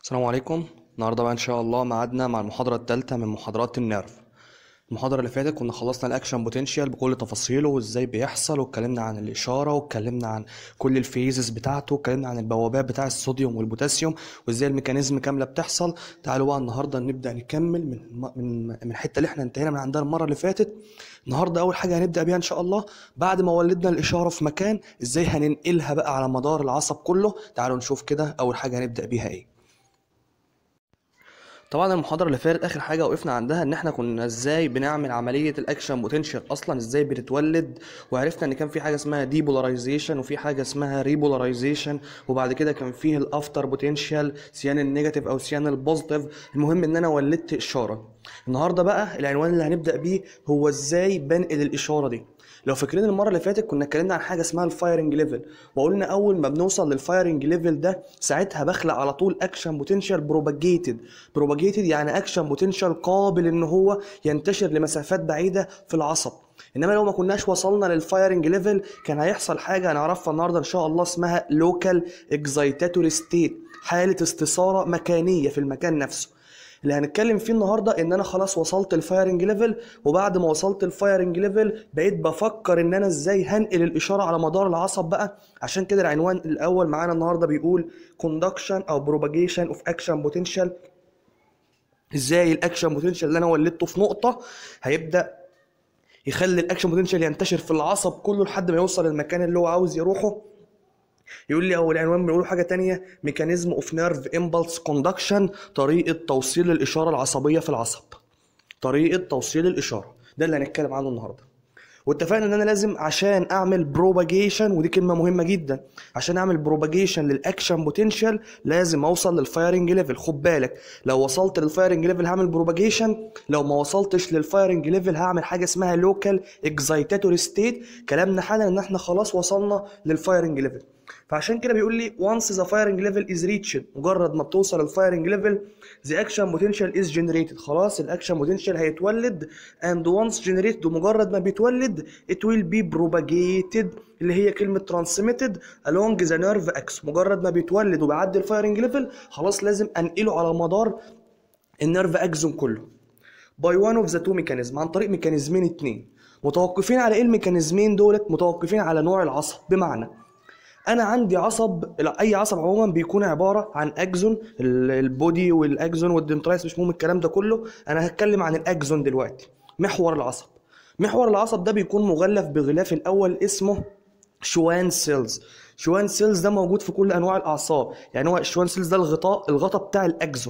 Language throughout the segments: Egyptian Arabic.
السلام عليكم النهارده بقى ان شاء الله ميعادنا مع المحاضره الثالثه من محاضرات النيرف المحاضره اللي فاتت كنا خلصنا الاكشن بوتنشال بكل تفاصيله وازاي بيحصل واتكلمنا عن الاشاره واتكلمنا عن كل الفيزز بتاعته واتكلمنا عن البوابات بتاع الصوديوم والبوتاسيوم وازاي الميكانيزم كامله بتحصل تعالوا بقى النهارده نبدا نكمل من من من الحته اللي احنا انتهينا من عندها المره اللي فاتت النهارده اول حاجه هنبدا بيها ان شاء الله بعد ما ولدنا الاشاره في مكان ازاي هننقلها بقى على مدار العصب كله تعالوا نشوف كده اول حاجه هنبدا بيها ايه طبعا المحاضرة اللي فاتت آخر حاجة وقفنا عندها إن إحنا كنا إزاي بنعمل عملية الأكشن بوتنشال أصلا إزاي بتتولد وعرفنا إن كان في حاجة اسمها ديبولاريزيشن وفي حاجة اسمها ريبولاريزيشن وبعد كده كان فيه الأفتر بوتنشال سيان النيجاتيف أو سيان البوزيتيف المهم إن أنا ولدت إشارة النهاردة بقى العنوان اللي هنبدأ بيه هو إزاي بنقل الإشارة دي لو فاكرين المره اللي فاتت كنا اتكلمنا عن حاجه اسمها الفايرنج ليفل وقلنا اول ما بنوصل للفايرنج ليفل ده ساعتها بخلق على طول اكشن بوتنشال بروباجيتد بروباجيتد يعني اكشن بوتنشال قابل ان هو ينتشر لمسافات بعيده في العصب انما لو ما كناش وصلنا للفايرنج ليفل كان هيحصل حاجه هنعرفها النهارده ان شاء الله اسمها لوكال اكزايتاتوري ستيت حاله استثاره مكانيه في المكان نفسه اللي هنتكلم فيه النهارده ان انا خلاص وصلت الفايرنج ليفل وبعد ما وصلت الفايرنج ليفل بقيت بفكر ان انا ازاي هنقل الاشاره على مدار العصب بقى عشان كده العنوان الاول معانا النهارده بيقول conduction او propagation of action potential ازاي الاكشن بوتنشال اللي انا ولدته في نقطه هيبدا يخلي الاكشن بوتنشال ينتشر في العصب كله لحد ما يوصل للمكان اللي هو عاوز يروحه يقول لي اول عنوان بنقول حاجه تانية ميكانيزم اوف نيرف امبلس كوندكشن طريقه توصيل الاشاره العصبيه في العصب طريقه توصيل الاشاره ده اللي هنتكلم عنه النهارده واتفقنا ان انا لازم عشان اعمل بروباجيشن ودي كلمه مهمه جدا عشان اعمل بروباجيشن للاكشن بوتنشال لازم اوصل للفايرنج ليفل خد بالك لو وصلت للفايرنج ليفل هعمل بروباجيشن لو ما وصلتش للفايرنج ليفل هعمل حاجه اسمها لوكال اكزايتاتوري ستيت كلامنا حالا ان احنا خلاص وصلنا للفايرنج ليفل فعشان كده بيقول لي once the firing level is reached مجرد ما بتوصل الفايرنج ليفل the action potential is generated خلاص الاكشن potential هيتولد and once generated ومجرد ما بيتولد it will be propagated اللي هي كلمة transmitted along the nerve axis مجرد ما بيتولد وبيعدي الفايرنج ليفل خلاص لازم انقله على مدار النيرف اكزون كله by one of the two mechanism عن طريق ميكانيزمين اتنين متوقفين على ايه الميكانيزمين دولت متوقفين على نوع العصب بمعنى انا عندي عصب لا اي عصب عموما بيكون عباره عن اكزون البودي والاكزون والدنترايس مش مهم الكلام ده كله انا هتكلم عن الاكزون دلوقتي محور العصب محور العصب ده بيكون مغلف بغلاف الاول اسمه شوان سيلز شوان سيلز ده موجود في كل انواع الاعصاب يعني هو الشوان سيلز ده الغطاء الغطاء بتاع الاكزون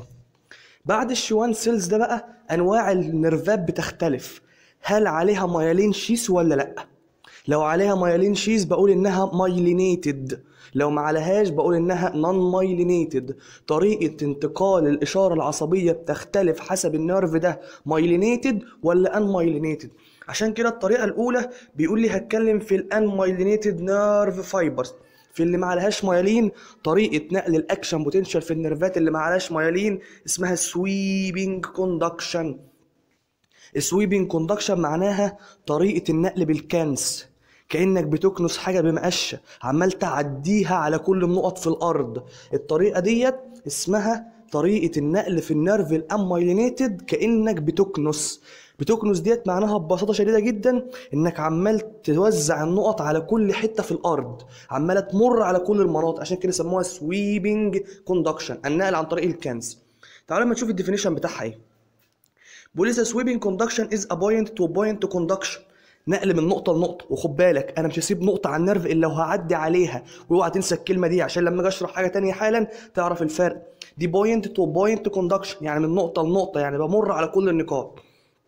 بعد الشوان سيلز ده بقى انواع النرفات بتختلف هل عليها مايلين شيس ولا لا لو عليها مايلين شيز بقول انها مايلينيتد لو ما عليهاش بقول انها نون مايلينيتد طريقه انتقال الاشاره العصبيه بتختلف حسب النيرف ده مايلينيتد ولا ان مايلينيتد عشان كده الطريقه الاولى بيقول لي هتكلم في الان مايلينيتد نيرف فايبرز في اللي ما عليهاش مايلين طريقه نقل الاكشن بوتنشال في النيرفات اللي ما عليهاش مايلين اسمها سويبنج كوندكشن السويبنج كوندكشن معناها طريقه النقل بالكنس كانك بتكنس حاجه بمقشه عمال تعديها على كل النقط في الارض الطريقه ديت اسمها طريقه النقل في النيرف الامايلينيتد كانك بتكنس بتكنس ديت معناها ببساطه شديده جدا انك عمال توزع النقط على كل حته في الارض عماله تمر على كل المناطق عشان كده سموها سويبنج كوندكشن النقل عن طريق الكنس تعالوا لما نشوف الديفينيشن بتاعها ايه بيقول لي سويبنج كوندكشن از ا بوينت تو بوينت كوندكشن نقل من نقطه لنقطه وخد بالك انا مش هسيب نقطه على النرف الا لو هعدي عليها واوعى تنسى الكلمه دي عشان لما اجي اشرح حاجه تانية حالا تعرف الفرق دي بوينت تو بوينت كوندكشن يعني من نقطه لنقطه يعني بمر على كل النقاط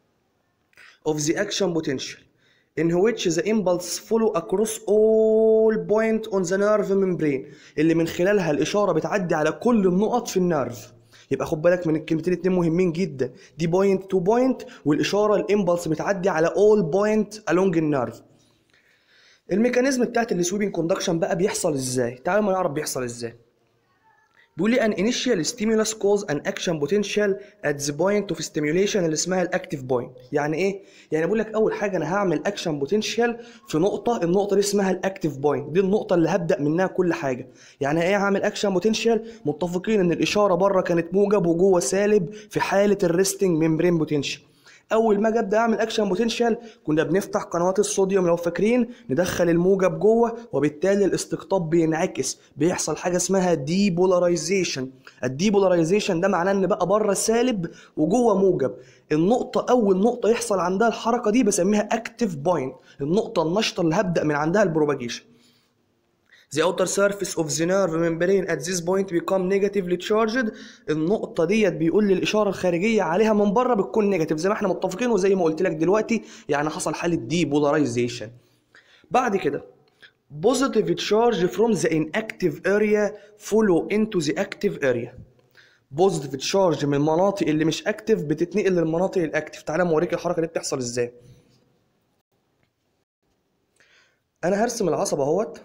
of the action potential in which the impulse follow across all point on the nerve membrane اللي من خلالها الاشاره بتعدي على كل النقط في النرف يبقى خد بالك من الكلمتين اتنين مهمين جدا دي بوينت تو بوينت والاشاره الامبلس بتعدي على اول بوينت along النيرف الميكانيزم بتاعت السويبنج كوندكشن بقى بيحصل ازاي تعالوا ما نعرف بيحصل ازاي بيقول لي an initial stimulus cause an action potential at the point of stimulation اللي اسمها الاكتيف بوينت يعني ايه يعني بقول لك اول حاجه انا هعمل اكشن بوتنشال في نقطه النقطه دي اسمها الاكتيف بوينت دي النقطه اللي هبدا منها كل حاجه يعني ايه هعمل اكشن بوتنشال متفقين ان الاشاره بره كانت موجب وجوه سالب في حاله الريستنج ممبرين بوتنشال اول ما اجي ابدا اعمل اكشن بوتنشال كنا بنفتح قنوات الصوديوم لو فاكرين ندخل الموجب جوه وبالتالي الاستقطاب بينعكس بيحصل حاجه اسمها ديبولاريزيشن الديبولاريزيشن ده معناه ان بقى بره سالب وجوه موجب النقطة أول نقطة يحصل عندها الحركة دي بسميها اكتيف بوينت النقطة النشطة اللي هبدأ من عندها البروباجيشن The outer surface of the nerve membrane at this point become negatively charged النقطة ديت بيقول لي الإشارة الخارجية عليها من بره بتكون نيجاتيف زي ما احنا متفقين وزي ما قلت لك دلوقتي يعني حصل حالة ديبولاريزيشن بعد كده positive charge from the inactive area follow into the active area بوزيتيف تشارج من المناطق اللي مش اكتف بتتنقل للمناطق الاكتف تعالى اوريك الحركه دي بتحصل ازاي انا هرسم العصب اهوت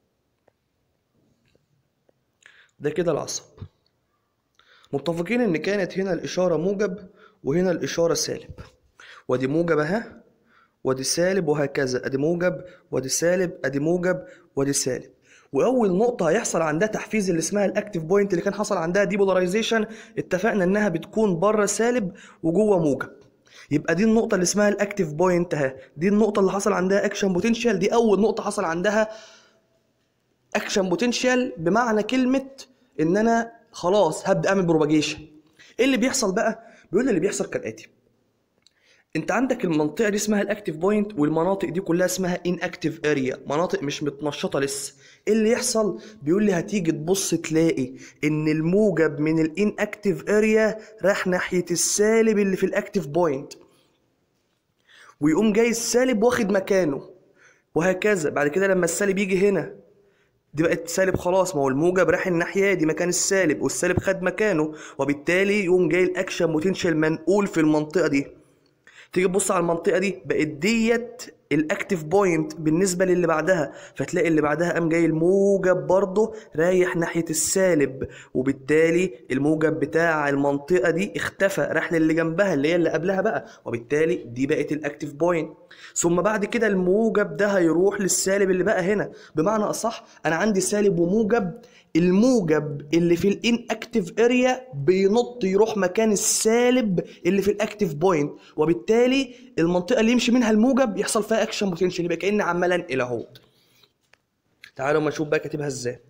ده كده العصب متفقين ان كانت هنا الاشاره موجب وهنا الاشاره سالب وادي موجب اهي وادي سالب وهكذا ادي موجب وادي سالب ادي موجب وادي سالب واول نقطه هيحصل عندها تحفيز اللي اسمها الاكتيف بوينت اللي كان حصل عندها ديبولاريزيشن اتفقنا انها بتكون بره سالب وجوه موجب يبقى دي النقطه اللي اسمها الاكتيف بوينت اهي دي النقطه اللي حصل عندها اكشن بوتنشال دي اول نقطه حصل عندها اكشن بوتنشال بمعنى كلمه ان انا خلاص هبدا اعمل بروباجيشن ايه اللي بيحصل بقى بيقول لي اللي بيحصل كالاتي انت عندك المنطقه دي اسمها الاكتيف بوينت والمناطق دي كلها اسمها ان اكتيف اريا مناطق مش متنشطه لسه ايه اللي يحصل بيقول لي هتيجي تبص تلاقي ان الموجب من الان اكتيف اريا راح ناحيه السالب اللي في الاكتيف بوينت ويقوم جاي السالب واخد مكانه وهكذا بعد كده لما السالب يجي هنا دي بقت سالب خلاص ما هو الموجب راح الناحيه دي مكان السالب والسالب خد مكانه وبالتالي يقوم جاي الاكشن بوتنشال منقول في المنطقه دي تيجي تبص على المنطقه دي بقت ديت الاكتيف بوينت بالنسبه للي بعدها فتلاقي اللي بعدها قام جاي الموجب برضه رايح ناحيه السالب وبالتالي الموجب بتاع المنطقه دي اختفى راح للي جنبها اللي هي اللي قبلها بقى وبالتالي دي بقت الاكتيف بوينت ثم بعد كده الموجب ده هيروح للسالب اللي بقى هنا بمعنى اصح انا عندي سالب وموجب الموجب اللي في الان اكتيف اريا بينط يروح مكان السالب اللي في الاكتيف بوينت وبالتالي المنطقه اللي يمشي منها الموجب يحصل فيها اكشن بوتنشال يبقى كاني عمال انقل اهو تعالوا اما نشوف بقى كاتبها ازاي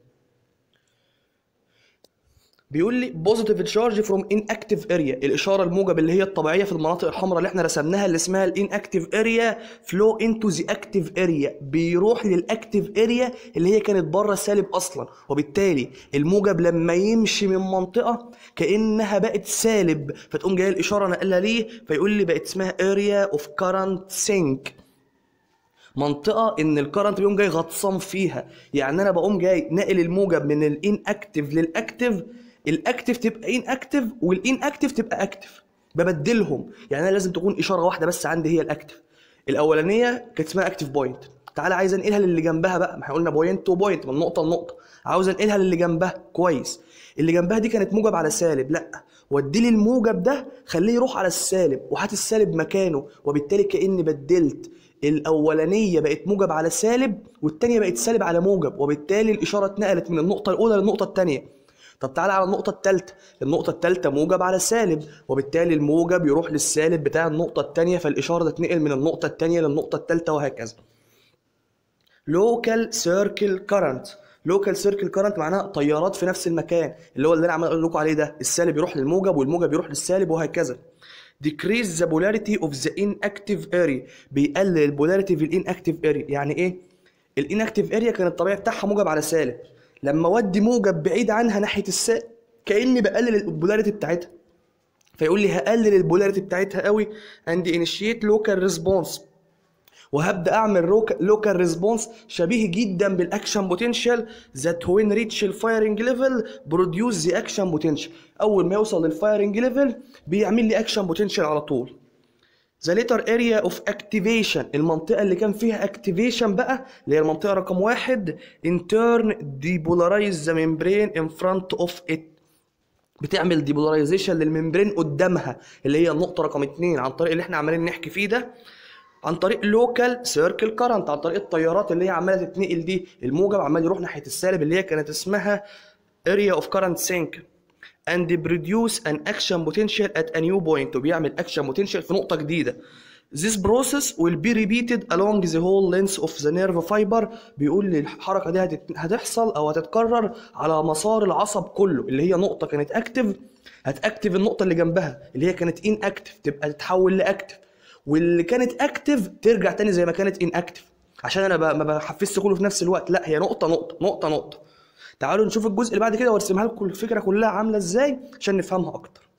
بيقول لي بوزيتيف تشارج فروم ان اكتيف اريا الاشاره الموجب اللي هي الطبيعيه في المناطق الحمراء اللي احنا رسمناها اللي اسمها الان اكتيف اريا فلو انتو ذا اكتيف اريا بيروح للاكتيف اريا اللي هي كانت بره سالب اصلا وبالتالي الموجب لما يمشي من منطقه كانها بقت سالب فتقوم جايه الاشاره نقلها ليه فيقول لي بقت اسمها اريا اوف كارنت سينك منطقه ان الكرنت بيقوم جاي غطسان فيها يعني انا بقوم جاي ناقل الموجب من الان اكتيف للاكتيف الاكتف تبقى ان اكتف والان اكتف تبقى اكتف ببدلهم يعني انا لازم تكون اشاره واحده بس عندي هي الاكتف الاولانيه كانت اسمها اكتف بوينت تعالى عايز انقلها للي جنبها بقى ما احنا قلنا بوينت تو بوينت من نقطه لنقطه عاوز انقلها للي جنبها كويس اللي جنبها دي كانت موجب على سالب لا ودي لي الموجب ده خليه يروح على السالب وهات السالب مكانه وبالتالي كاني بدلت الاولانيه بقت موجب على سالب والثانيه بقت سالب على موجب وبالتالي الاشاره اتنقلت من النقطه الاولى للنقطه الثانيه طب تعالى على النقطة الثالثة، النقطة الثالثة موجب على سالب، وبالتالي الموجب يروح للسالب بتاع النقطة الثانية فالإشارة تتنقل من النقطة الثانية للنقطة الثالثة وهكذا. لوكال سيركل كارنت لوكال سيركل كارنت معناها تيارات في نفس المكان اللي هو اللي انا عمال اقول لكم عليه ده السالب يروح للموجب والموجب يروح للسالب وهكذا decrease the polarity of the inactive area بيقلل البولاريتي في الانكتيف اريا يعني ايه الانكتيف اريا كان الطبيعي بتاعها موجب على سالب لما اودي موجب بعيد عنها ناحيه السالب كاني بقلل البولاريتي بتاعتها فيقول لي هقلل البولاريتي بتاعتها قوي and initiate local response وهبدا اعمل لوكال ريسبونس شبيه جدا بالاكشن بوتنشال ذات وين ريتش الفايرنج ليفل بروديوس ذا اكشن بوتنشال اول ما يوصل للفايرنج ليفل بيعمل لي اكشن بوتنشال على طول ذا ليتر اريا اوف اكتيفيشن المنطقه اللي كان فيها اكتيفيشن بقى اللي هي المنطقه رقم واحد in turn depolarize the membrane in front of it بتعمل ديبولاريزيشن للممبرين قدامها اللي هي النقطه رقم اتنين عن طريق اللي احنا عمالين نحكي فيه ده عن طريق لوكال سيركل كارنت عن طريق التيارات اللي هي عماله تتنقل دي الموجب عمال يروح ناحيه السالب اللي هي كانت اسمها area of current sink and produce an action potential at a new point وبيعمل action potential في نقطة جديدة This process will be repeated along the whole length of the nerve fiber بيقول لي الحركة دي هتت- هتحصل أو هتتكرر على مسار العصب كله اللي هي نقطة كانت اكتف هتاكتف النقطة اللي جنبها اللي هي كانت ان اكتف تبقى تتحول لاكتف واللي كانت اكتف ترجع تاني زي ما كانت ان اكتف عشان انا ب- ما بحفزش كله في نفس الوقت لا هي نقطة نقطة نقطة نقطة تعالوا نشوف الجزء اللي بعد كده وارسمها لكم الفكره كلها عامله ازاي عشان نفهمها اكتر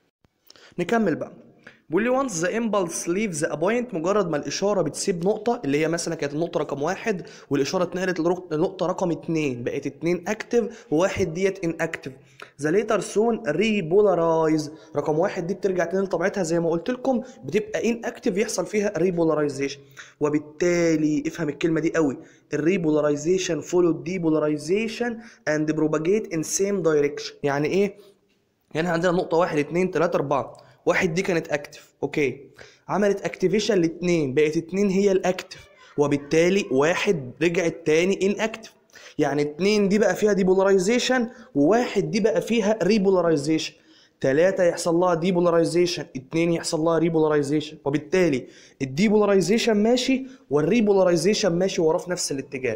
نكمل بقى بيقول لي once the impulse leaves a point مجرد ما الاشاره بتسيب نقطه اللي هي مثلا كانت النقطه رقم واحد والاشاره اتنقلت لرق- لنقطه رقم اتنين بقت اتنين اكتف وواحد ديت ان اكتف ذا ليتر سون ريبولارايز رقم واحد دي بترجع تاني لطبيعتها زي ما قلت لكم بتبقى ان اكتف يحصل فيها ريبولارايزيشن وبالتالي افهم الكلمه دي قوي الريبولارايزيشن فولو ديبولارايزيشن اند بروباجيت ان سيم دايركشن يعني ايه يعني عندنا نقطة واحد اتنين تلاتة أربعة واحد دي كانت اكتف اوكي عملت اكتيفيشن لاتنين بقت اتنين هي الاكتف وبالتالي واحد رجعت تاني ان اكتف يعني اتنين دي بقى فيها ديبولاريزيشن وواحد دي بقى فيها ريبولاريزيشن تلاتة يحصل لها ديبولاريزيشن اتنين يحصل لها ريبولاريزيشن وبالتالي الديبولاريزيشن ماشي والريبولاريزيشن ماشي وراه في نفس الاتجاه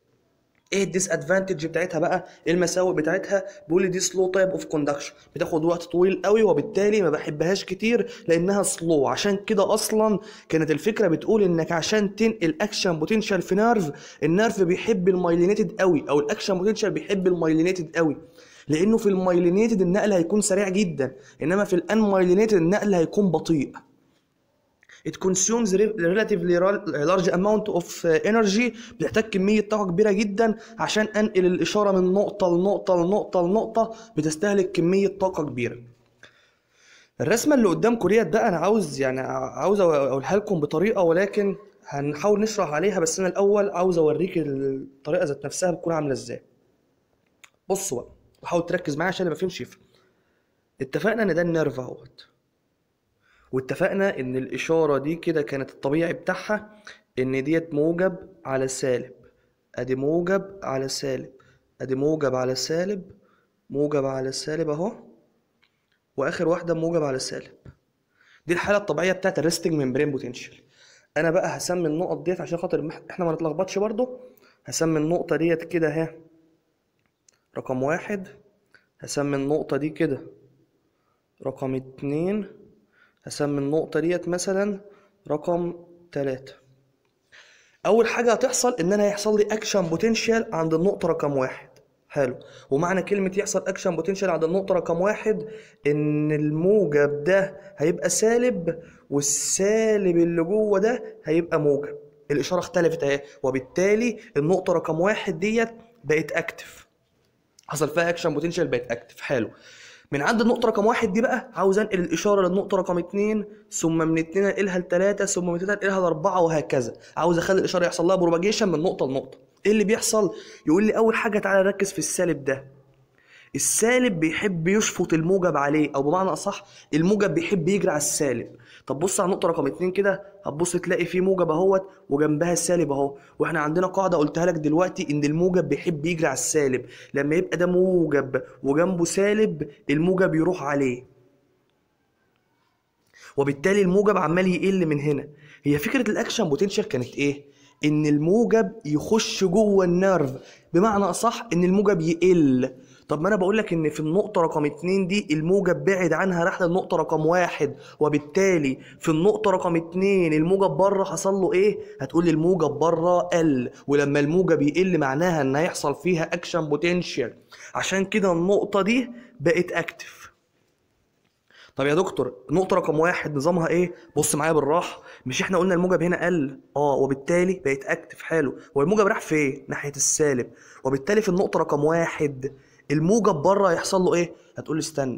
ايه الديس ادفانتج بتاعتها بقى ايه المساوئ بتاعتها بيقول لي دي سلو تايب اوف كوندكشن بتاخد وقت طويل قوي وبالتالي ما بحبهاش كتير لانها سلو عشان كده اصلا كانت الفكره بتقول انك عشان تنقل اكشن بوتنشال في نيرف النيرف بيحب المايلينيتد قوي او الاكشن بوتنشال بيحب المايلينيتد قوي لانه في المايلينيتد النقل هيكون سريع جدا انما في الان مايلينيتد النقل هيكون بطيء it consumes re- relatively ra- large amount of uh, energy بتحتاج كمية طاقة كبيرة جدا عشان أنقل الإشارة من نقطة لنقطة لنقطة لنقطة بتستهلك كمية طاقة كبيرة الرسمة اللي قدامكم ديت ده أنا عاوز يعني عاوز أقولها لكم بطريقة ولكن هنحاول نشرح عليها بس أنا الأول عاوز أوريك الطريقة ذات نفسها بتكون عاملة إزاي بصوا بقى وحاول تركز معايا عشان اللي ما فهمش يفهم اتفقنا إن ده النيرف أهوت واتفقنا ان الاشاره دي كده كانت الطبيعي بتاعها ان ديت موجب على سالب ادي موجب على سالب ادي موجب على سالب موجب على سالب اهو واخر واحده موجب على سالب دي الحاله الطبيعيه بتاعت الريستنج ممبرين بوتنشال انا بقى هسمي النقط ديت عشان خاطر مح- احنا ما نتلخبطش برضو هسمي النقطه ديت كده اهي رقم واحد هسمي النقطه دي كده رقم اتنين هسمي النقطة ديت مثلا رقم تلاتة أول حاجة هتحصل إن أنا هيحصل لي أكشن بوتنشال عند النقطة رقم واحد حلو ومعنى كلمة يحصل أكشن بوتنشال عند النقطة رقم واحد إن الموجب ده هيبقى سالب والسالب اللي جوه ده هيبقى موجب الإشارة اختلفت أهي وبالتالي النقطة رقم واحد ديت بقت أكتف حصل فيها اكشن بوتنشال بقت اكتف حلو من عند النقطة رقم واحد دي بقى عاوز انقل الإشارة للنقطة رقم اتنين ثم من اتنين انقلها لتلاتة ثم من تلاتة انقلها لأربعة وهكذا عاوز أخلي الإشارة يحصل لها بروباجيشن من نقطة لنقطة إيه اللي بيحصل؟ يقول لي أول حاجة تعالى ركز في السالب ده السالب بيحب يشفط الموجب عليه او بمعنى اصح الموجب بيحب يجري على السالب طب بص على النقطه رقم اتنين كده هتبص تلاقي في موجب اهوت وجنبها السالب اهو واحنا عندنا قاعده قلتها لك دلوقتي ان الموجب بيحب يجري على السالب لما يبقى ده موجب وجنبه سالب الموجب يروح عليه وبالتالي الموجب عمال يقل من هنا هي فكره الاكشن بوتنشال كانت ايه ان الموجب يخش جوه النيرف بمعنى اصح ان الموجب يقل طب ما انا بقول لك ان في النقطة رقم اتنين دي الموجب بعد عنها راح للنقطة رقم واحد وبالتالي في النقطة رقم اتنين الموجب بره حصل له ايه؟ هتقول لي الموجب بره قل ولما الموجب يقل معناها ان هيحصل فيها اكشن بوتنشال عشان كده النقطة دي بقت اكتف طب يا دكتور نقطة رقم واحد نظامها ايه؟ بص معايا بالراحة مش احنا قلنا الموجب هنا قل اه وبالتالي بقت اكتف حلو هو الموجب راح فين؟ ناحية السالب وبالتالي في النقطة رقم واحد الموجب بره هيحصل له ايه؟ هتقول لي استنى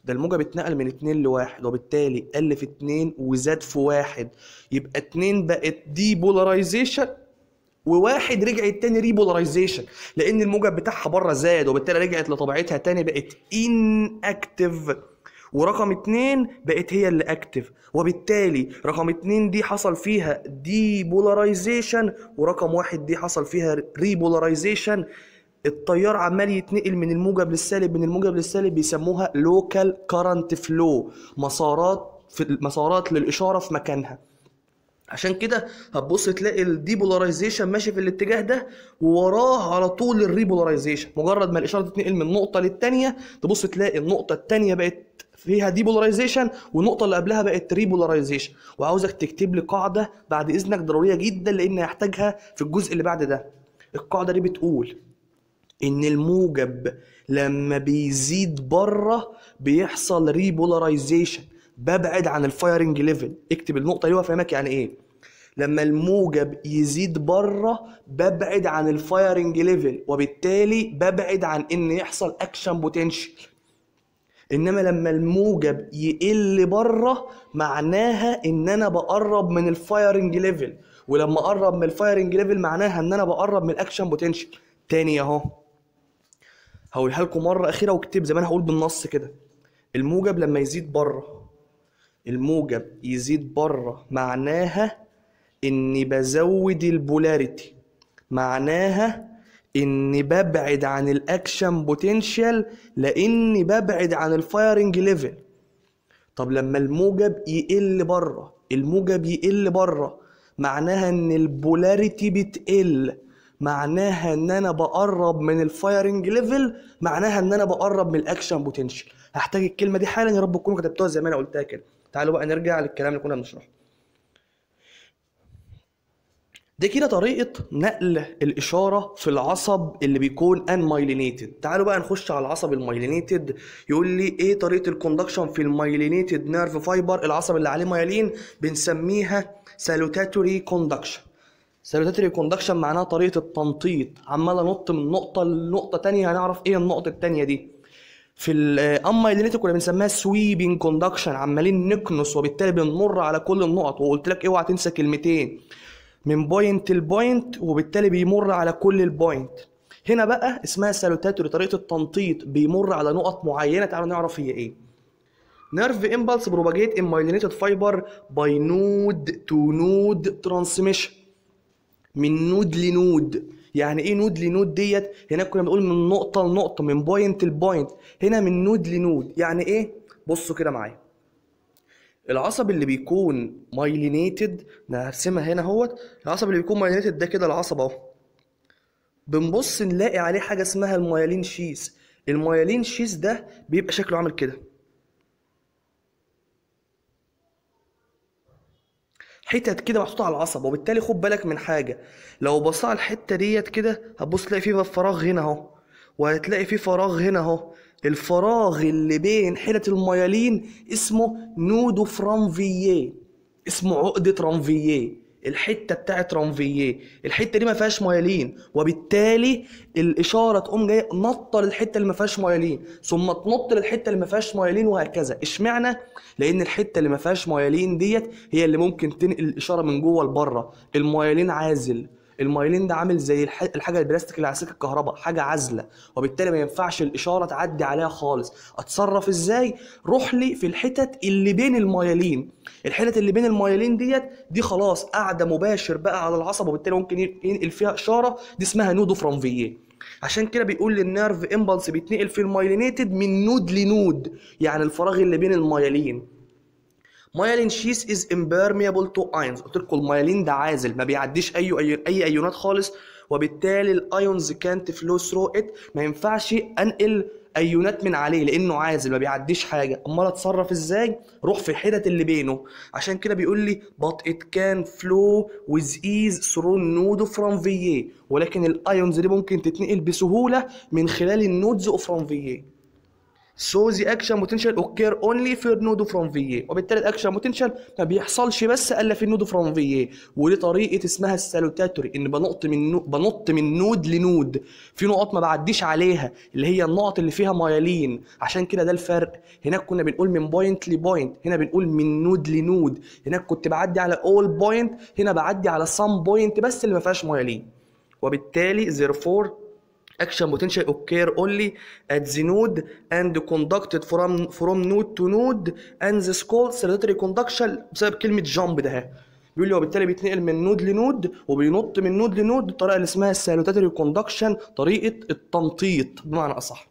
ده الموجب اتنقل من اتنين لواحد وبالتالي قل في اتنين وزاد في واحد يبقى اتنين بقت دي بولاريزيشن وواحد رجعت تاني ريبولاريزيشن لان الموجب بتاعها بره زاد وبالتالي رجعت لطبيعتها تاني بقت ان اكتف ورقم اتنين بقت هي اللي اكتف وبالتالي رقم اتنين دي حصل فيها دي بولاريزيشن ورقم واحد دي حصل فيها ريبولاريزيشن التيار عمال يتنقل من الموجب للسالب من الموجب للسالب بيسموها لوكال كارنت فلو مسارات في مسارات للاشاره في مكانها عشان كده هتبص تلاقي الديبولاريزيشن ماشي في الاتجاه ده ووراه على طول الريبولاريزيشن مجرد ما الاشاره تتنقل من نقطه للتانيه تبص تلاقي النقطه التانيه بقت فيها ديبولاريزيشن والنقطه اللي قبلها بقت ريبولاريزيشن وعاوزك تكتب لي قاعده بعد اذنك ضروريه جدا لان هحتاجها في الجزء اللي بعد ده القاعده دي بتقول ان الموجب لما بيزيد بره بيحصل ريبولاريزيشن ببعد عن الفايرنج ليفل اكتب النقطه دي وافهمك يعني ايه لما الموجب يزيد بره ببعد عن الفايرنج ليفل وبالتالي ببعد عن ان يحصل اكشن بوتنشال انما لما الموجب يقل بره معناها ان انا بقرب من الفايرنج ليفل ولما اقرب من الفايرنج ليفل معناها ان انا بقرب من الاكشن بوتنشال تاني اهو هقولها لكم مره اخيره واكتب زي ما انا هقول بالنص كده الموجب لما يزيد بره الموجب يزيد بره معناها اني بزود البولاريتي معناها اني ببعد عن الاكشن بوتنشال لاني ببعد عن الفايرنج ليفل طب لما الموجب يقل بره الموجب يقل بره معناها ان البولاريتي بتقل معناها ان انا بقرب من الفايرنج ليفل معناها ان انا بقرب من الاكشن بوتنشال هحتاج الكلمه دي حالا يا رب تكونوا كتبتوها زي ما انا قلتها كده تعالوا بقى نرجع للكلام اللي كنا بنشرحه دي كده طريقة نقل الإشارة في العصب اللي بيكون انمايلينيتد تعالوا بقى نخش على العصب المايلينيتد يقول لي ايه طريقة الكوندكشن في المايلينيتد نيرف فايبر العصب اللي عليه مايلين بنسميها سالوتاتوري كوندكشن سالوتاتوري كوندكشن معناها طريقة التنطيط عمال انط من نقطة لنقطة تانية هنعرف ايه النقطة التانية دي في الامايلينيتد كنا بنسميها سويبنج كوندكشن عمالين نكنس وبالتالي بنمر على كل النقط وقلت لك اوعى تنسى كلمتين من بوينت لبوينت وبالتالي بيمر على كل البوينت هنا بقى اسمها سالوتاتوري طريقه التنطيط بيمر على نقط معينه تعالوا نعرف هي ايه نيرف امبلس بروباجيت ان مايلينيتد فايبر باي نود تو نود ترانسميشن من نود لنود يعني ايه نود لنود ديت هناك كنا بنقول من نقطه لنقطه من بوينت لبوينت هنا من نود لنود يعني ايه بصوا كده معايا العصب اللي بيكون مايلينيتد نرسمها هنا اهوت العصب اللي بيكون مايلينيتد ده كده العصب اهو بنبص نلاقي عليه حاجه اسمها المايلين شيس المايلين شيس ده بيبقى شكله عامل كده حتت كده محطوطه على العصب وبالتالي خد بالك من حاجه لو بصيت على الحته ديت كده هتبص تلاقي فيه فراغ هنا اهو وهتلاقي فيه فراغ هنا اهو الفراغ اللي بين حتت الميالين اسمه نودو فرانفييه اسمه عقدة رانفييه الحتة بتاعت رانفييه الحتة دي ما فيهاش ميالين وبالتالي الإشارة تقوم جاية نطة للحتة اللي ما فيهاش ميالين ثم تنط للحتة اللي ما فيهاش ميالين وهكذا اشمعنى لأن الحتة اللي ما فيهاش ميالين ديت هي اللي ممكن تنقل الإشارة من جوه لبره الميالين عازل المايلين ده عامل زي الح- الحاجه البلاستيك اللي على سلك الكهرباء حاجه عازله وبالتالي ما ينفعش الاشاره تعدي عليها خالص اتصرف ازاي روح لي في الحتت اللي بين المايلين الحتت اللي بين المايلين ديت دي خلاص قاعده مباشر بقى على العصب وبالتالي ممكن ين- ينقل فيها اشاره دي اسمها نودو فرانفييه عشان كده بيقول للنيرف امبلس بيتنقل في المايلينيتد من نود لنود يعني الفراغ اللي بين المايلين مايلين شيس از امبيرميبل تو ايونز قلت لكم المايلين ده عازل ما بيعديش اي اي, أي ايونات خالص وبالتالي الايونز كانت فلو ثرو ات ما ينفعش انقل ايونات من عليه لانه عازل ما بيعديش حاجه امال اتصرف ازاي روح في الحتت اللي بينه عشان كده بيقول لي but it can flow with ease through node of Ranvier ولكن الايونز دي ممكن تتنقل بسهوله من خلال النودز اوف رانفييه So the action potential occur only في النود from VA وبالتالي الاكشن potential ما بيحصلش بس الا في النود from VA ودي طريقه اسمها السالوتاتوري ان بنط من نو... بنط من نود لنود في نقط ما بعديش عليها اللي هي النقط اللي فيها مايلين عشان كده ده الفرق هناك كنا بنقول من بوينت لبوينت هنا بنقول من نود لنود هناك كنت بعدي على all بوينت هنا بعدي على some بوينت بس اللي ما فيهاش مايلين وبالتالي therefore action potential occur only at the node and conducted from from node to node and this called salutary conduction بسبب كلمة jump ده ها. بيقول لي وبالتالي بيتنقل من نود لنود وبينط من نود لنود بالطريقة اللي اسمها السالوتاتري كوندكشن طريقة التنطيط بمعنى أصح.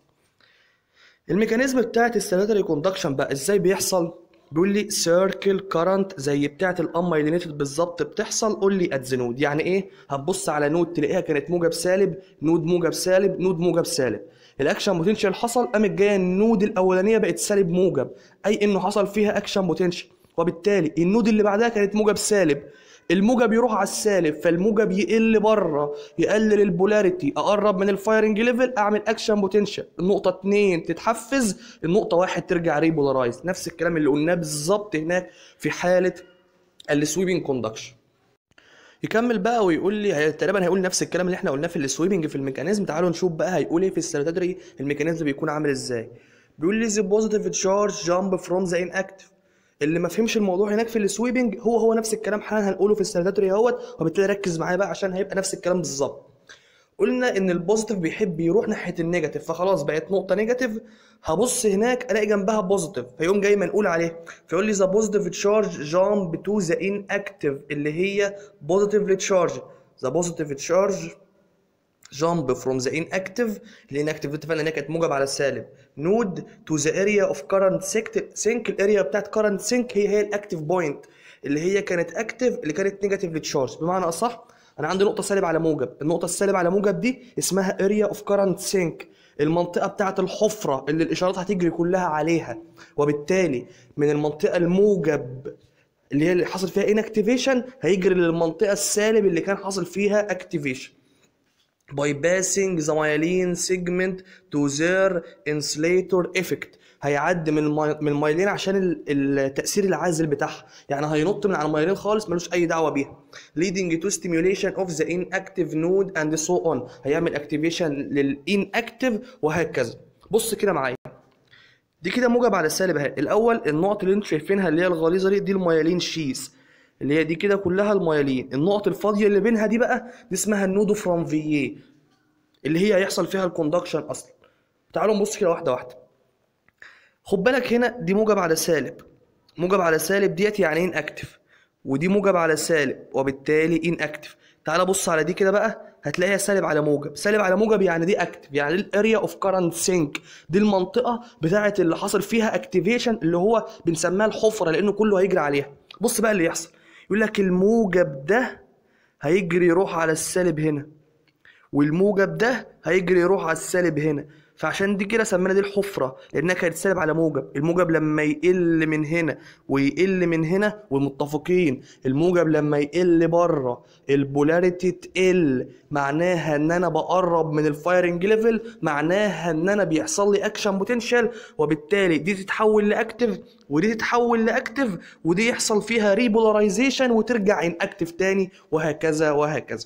الميكانيزم بتاعت السالوتري كوندكشن بقى ازاي بيحصل؟ بيقول لي سيركل كارنت زي بتاعت الامايلينيتد بالظبط بتحصل قول لي ات نود يعني ايه هتبص على نود تلاقيها كانت موجب سالب نود موجب سالب نود موجب سالب الاكشن بوتنشال حصل قامت جايه النود الاولانيه بقت سالب موجب اي انه حصل فيها اكشن بوتنشال وبالتالي النود اللي بعدها كانت موجب سالب الموجب يروح على السالب فالموجب يقل بره يقلل البولاريتي اقرب من الفايرنج ليفل اعمل اكشن بوتنشال النقطه 2 تتحفز النقطه 1 ترجع ريبولارايز نفس الكلام اللي قلناه بالظبط هناك في حاله السويبنج كوندكشن يكمل بقى ويقول لي هي تقريبا هيقول نفس الكلام اللي احنا قلناه في السويبنج في الميكانيزم تعالوا نشوف بقى هيقول ايه في السيرتاتري الميكانيزم بيكون عامل ازاي بيقول لي the positive charge jump from the inactive اللي ما فهمش الموضوع هناك في السويبنج هو هو نفس الكلام حالا هنقوله في السيرتاتوري اهوت وبالتالي ركز معايا بقى عشان هيبقى نفس الكلام بالظبط قلنا ان البوزيتيف بيحب يروح ناحيه النيجاتيف فخلاص بقت نقطه نيجاتيف هبص هناك الاقي جنبها بوزيتيف فيقوم جاي منقول عليه فيقول لي ذا بوزيتيف تشارج جامب تو ذا ان اكتيف اللي هي بوزيتيف تشارج ذا بوزيتيف تشارج jump from the inactive الانكتيف اتفقنا ان هي كانت موجب على السالب نود تو ذا اريا اوف كارنت سينك الاريا بتاعت كارنت سينك هي هي الاكتيف بوينت اللي هي كانت اكتيف اللي كانت نيجاتيف تشارج بمعنى اصح انا عندي نقطه سالب على موجب النقطه السالب على موجب دي اسمها اريا اوف كارنت سينك المنطقه بتاعت الحفره اللي الاشارات هتجري كلها عليها وبالتالي من المنطقه الموجب اللي هي اللي حصل فيها انكتيفيشن هيجري للمنطقه السالب اللي كان حاصل فيها اكتيفيشن bypassing the myelin segment to their insulator effect هيعدي من المي... من المايلين عشان ال- التاثير العازل بتاعها يعني هينط من على المايلين خالص ملوش اي دعوه بيها leading to stimulation of the inactive node and so on هيعمل activation للinactive وهكذا بص كده معايا دي كده موجب على السالب اهي الاول النقط اللي انتوا شايفينها اللي هي الغليظه دي دي المايلين شيس اللي هي دي كده كلها المايلين النقط الفاضيه اللي بينها دي بقى دي اسمها النودو فروم في اللي هي هيحصل فيها الكوندكشن اصلا تعالوا نبص كده واحده واحده خد بالك هنا دي موجب على سالب موجب على سالب ديت يعني ان اكتف ودي موجب على سالب وبالتالي ان اكتف تعال بص على دي كده بقى هتلاقيها سالب على موجب سالب على موجب يعني دي اكتف يعني دي الاريا اوف كارنت سينك دي المنطقه بتاعه اللي حصل فيها اكتيفيشن اللي هو بنسميها الحفره لانه كله هيجري عليها بص بقى اللي يحصل يقول لك الموجب ده هيجري يروح على السالب هنا والموجب ده هيجري يروح على السالب هنا فعشان دي كده سمينا دي الحفره لانها كانت سالب على موجب الموجب لما يقل من هنا ويقل من هنا ومتفقين الموجب لما يقل بره البولاريتي تقل معناها ان انا بقرب من الفايرنج ليفل معناها ان انا بيحصل لي اكشن بوتنشال وبالتالي دي تتحول لاكتف ودي تتحول لاكتف ودي يحصل فيها ريبولاريزيشن وترجع ان اكتف تاني وهكذا وهكذا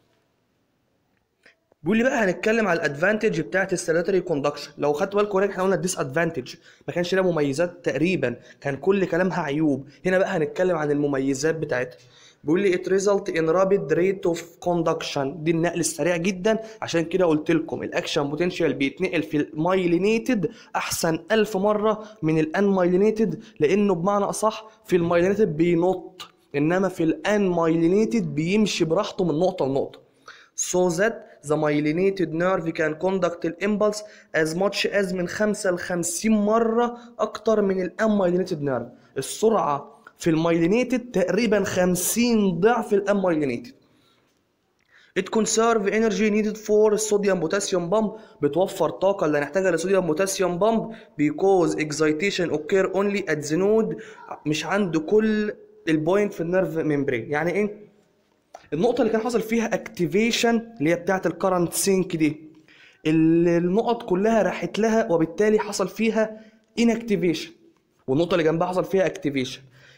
بيقول لي بقى هنتكلم على الادفانتج بتاعت السيراتوري كوندكشن لو خدت بالكم هناك احنا قلنا الديس ادفانتج ما كانش لها مميزات تقريبا كان كل كلامها عيوب هنا بقى هنتكلم عن المميزات بتاعتها بيقول لي it result in rapid rate of conduction دي النقل السريع جدا عشان كده قلت لكم الاكشن بوتنشال بيتنقل في المايلينيتد احسن ألف مره من الان مايلينيتد لانه بمعنى اصح في المايلينيتد بينط انما في الان مايلينيتد بيمشي براحته من نقطه لنقطه so that the myelinated nerve can conduct the impulse as much as من 5 ل 50 مرة أكتر من ال unmyelinated nerve السرعة في المايلينيتد تقريبا 50 ضعف ال unmyelinated It conserve energy needed for sodium potassium pump بتوفر طاقة اللي هنحتاجها لصوديوم بوتاسيوم بامب because excitation occur only at the node مش عند كل البوينت في النيرف ميمبرين يعني ايه؟ النقطة اللي كان حصل فيها اكتيفيشن اللي هي بتاعة الكرنت سينك دي اللي النقط كلها راحت لها وبالتالي حصل فيها inactivation والنقطه اللي جنبها حصل فيها activation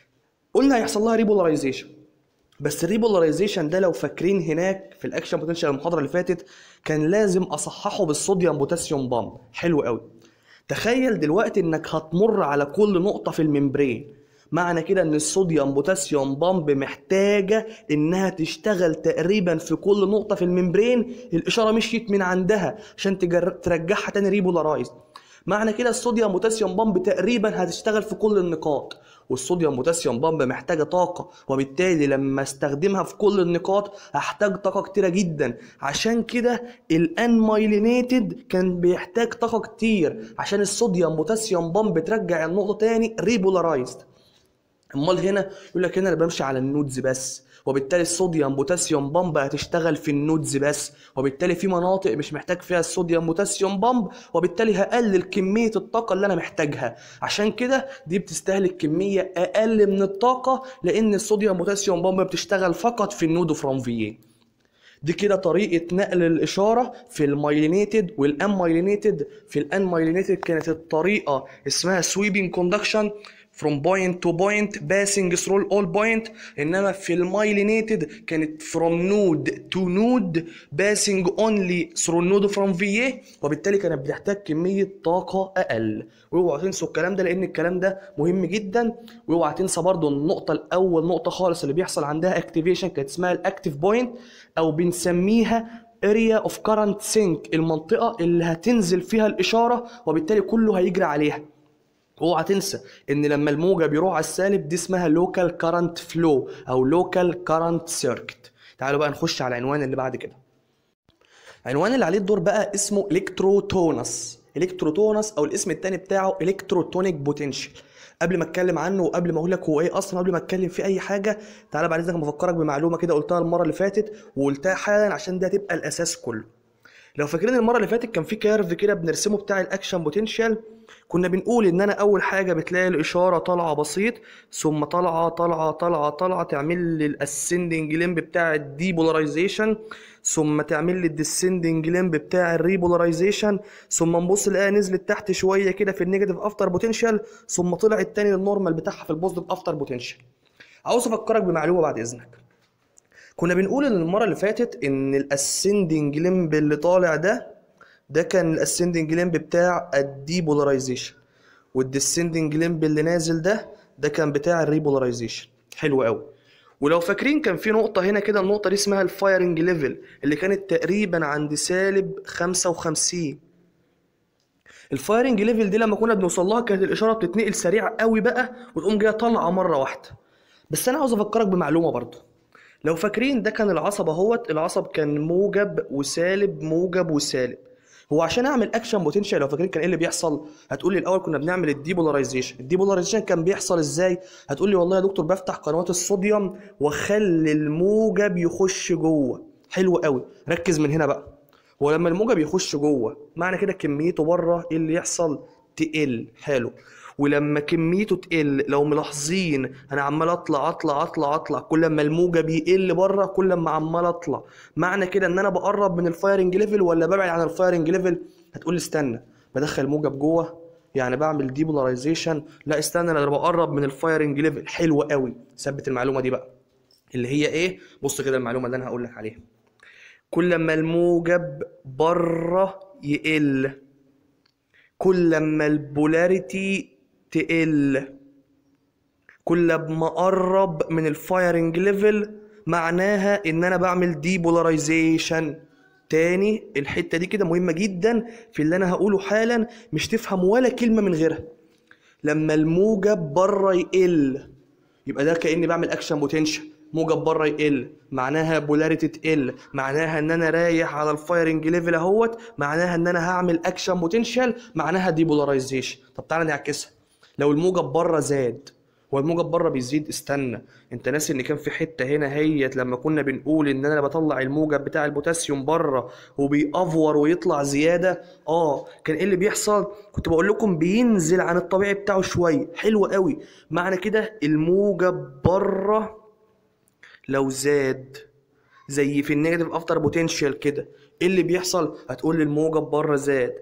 قلنا هيحصل لها ريبولاريزيشن بس الريبولاريزيشن ده لو فاكرين هناك في الاكشن بوتنشال المحاضره اللي فاتت كان لازم اصححه بالصوديوم بوتاسيوم بامب حلو قوي تخيل دلوقتي انك هتمر على كل نقطه في الممبرين معنى كده ان الصوديوم بوتاسيوم بامب محتاجه انها تشتغل تقريبا في كل نقطه في الممبرين الاشاره مشيت من عندها عشان تجر... ترجعها تاني ريبولارايز معنى كده الصوديوم بوتاسيوم بامب تقريبا هتشتغل في كل النقاط والصوديوم بوتاسيوم بامب محتاجه طاقه وبالتالي لما استخدمها في كل النقاط هحتاج طاقه كتيره جدا عشان كده الان مايلينيتد كان بيحتاج طاقه كتير عشان الصوديوم بوتاسيوم بامب ترجع النقطه تاني ريبولارايزد امال هنا يقول لك هنا انا بمشي على النودز بس وبالتالي الصوديوم بوتاسيوم بامب هتشتغل في النودز بس وبالتالي في مناطق مش محتاج فيها الصوديوم بوتاسيوم بامب وبالتالي هقلل كميه الطاقه اللي انا محتاجها عشان كده دي بتستهلك كميه اقل من الطاقه لان الصوديوم بوتاسيوم بامب بتشتغل فقط في النود فروم في دي كده طريقة نقل الإشارة في المايلينيتد والأن مايلينيتد في الأن مايلينيتد كانت الطريقة اسمها سويبنج كوندكشن from point to point passing through all point انما في المايلينيتد كانت from node to node passing only through node from VA وبالتالي كانت بتحتاج كمية طاقة أقل واوعوا تنسوا الكلام ده لأن الكلام ده مهم جدا واوعى تنسى برضو النقطة الأول نقطة خالص اللي بيحصل عندها activation كانت اسمها الاكتيف بوينت أو بنسميها area of current sink المنطقة اللي هتنزل فيها الإشارة وبالتالي كله هيجري عليها اوعى تنسى ان لما الموجه بيروح على السالب دي اسمها لوكال كارنت فلو او لوكال كارنت سيركت تعالوا بقى نخش على العنوان اللي بعد كده العنوان اللي عليه الدور بقى اسمه الكتروتونس الكتروتونس او الاسم التاني بتاعه الكتروتونيك بوتنشال قبل ما اتكلم عنه وقبل ما اقول لك هو ايه اصلا قبل ما اتكلم في اي حاجه تعالى بعد اذنك بفكرك بمعلومه كده قلتها المره اللي فاتت وقلتها حالا عشان ده هتبقى الاساس كله لو فاكرين المره اللي فاتت كان في كيرف كده بنرسمه بتاع الاكشن بوتنشال كنا بنقول ان انا اول حاجه بتلاقي الاشاره طالعه بسيط ثم طالعه طالعه طالعه طالعه تعمل لي الاسندنج ليمب بتاع الديبولاريزيشن ثم تعمل لي الديسندنج ليمب بتاع الريبولاريزيشن ثم نبص نلاقيها نزلت تحت شويه كده في النيجاتيف افتر بوتنشال ثم طلعت تاني للنورمال بتاعها في البوزيتيف افتر بوتنشال عاوز افكرك بمعلومه بعد اذنك كنا بنقول ان المره اللي فاتت ان الاسندنج ليمب اللي طالع ده ده كان الاسندنج ليمب بتاع الديبولاريزيشن والديسندنج ليمب اللي نازل ده ده كان بتاع الريبولاريزيشن حلو قوي ولو فاكرين كان في نقطة هنا كده النقطة دي اسمها الفايرنج ليفل اللي كانت تقريبا عند سالب 55 الفايرنج ليفل دي لما كنا بنوصل لها كانت الإشارة بتتنقل سريع قوي بقى وتقوم جاية طالعة مرة واحدة بس أنا عاوز أفكرك بمعلومة برضه لو فاكرين ده كان العصب اهوت العصب كان موجب وسالب موجب وسالب هو عشان اعمل اكشن بوتنشال لو فاكرين كان ايه اللي بيحصل هتقول لي الاول كنا بنعمل الديبولاريزيشن الديبولاريزيشن كان بيحصل ازاي هتقول لي والله يا دكتور بفتح قنوات الصوديوم واخلي الموجب يخش جوه حلو قوي ركز من هنا بقى هو لما الموجب يخش جوه معنى كده كميته بره ايه اللي يحصل تقل حلو ولما كميته تقل لو ملاحظين انا عمال اطلع اطلع اطلع اطلع كل ما الموجه بيقل بره كل ما عمال اطلع معنى كده ان انا بقرب من الفايرنج ليفل ولا ببعد عن الفايرنج ليفل هتقول لي استنى بدخل موجب جوه يعني بعمل ديبولاريزيشن لا استنى انا بقرب من الفايرنج ليفل حلو قوي ثبت المعلومه دي بقى اللي هي ايه بص كده المعلومه اللي انا هقول لك عليها كل ما الموجب بره يقل كل ما البولاريتي تقل كل ما اقرب من الفايرنج ليفل معناها ان انا بعمل ديبولاريزيشن تاني الحته دي كده مهمه جدا في اللي انا هقوله حالا مش تفهم ولا كلمه من غيرها لما الموجب بره يقل يبقى ده كاني بعمل اكشن بوتنشال موجب بره يقل معناها بولاريتي تقل معناها ان انا رايح على الفايرنج ليفل اهوت معناها ان انا هعمل اكشن بوتنشال معناها ديبولاريزيشن طب تعالى نعكسها لو الموجب بره زاد هو الموجب بره بيزيد استنى انت ناسي ان كان في حته هنا هيت لما كنا بنقول ان انا بطلع الموجب بتاع البوتاسيوم بره وبيأفور ويطلع زياده اه كان ايه اللي بيحصل كنت بقول لكم بينزل عن الطبيعي بتاعه شويه حلو قوي معنى كده الموجب بره لو زاد زي في النيجاتيف افتر بوتنشال كده ايه اللي بيحصل هتقول لي الموجب بره زاد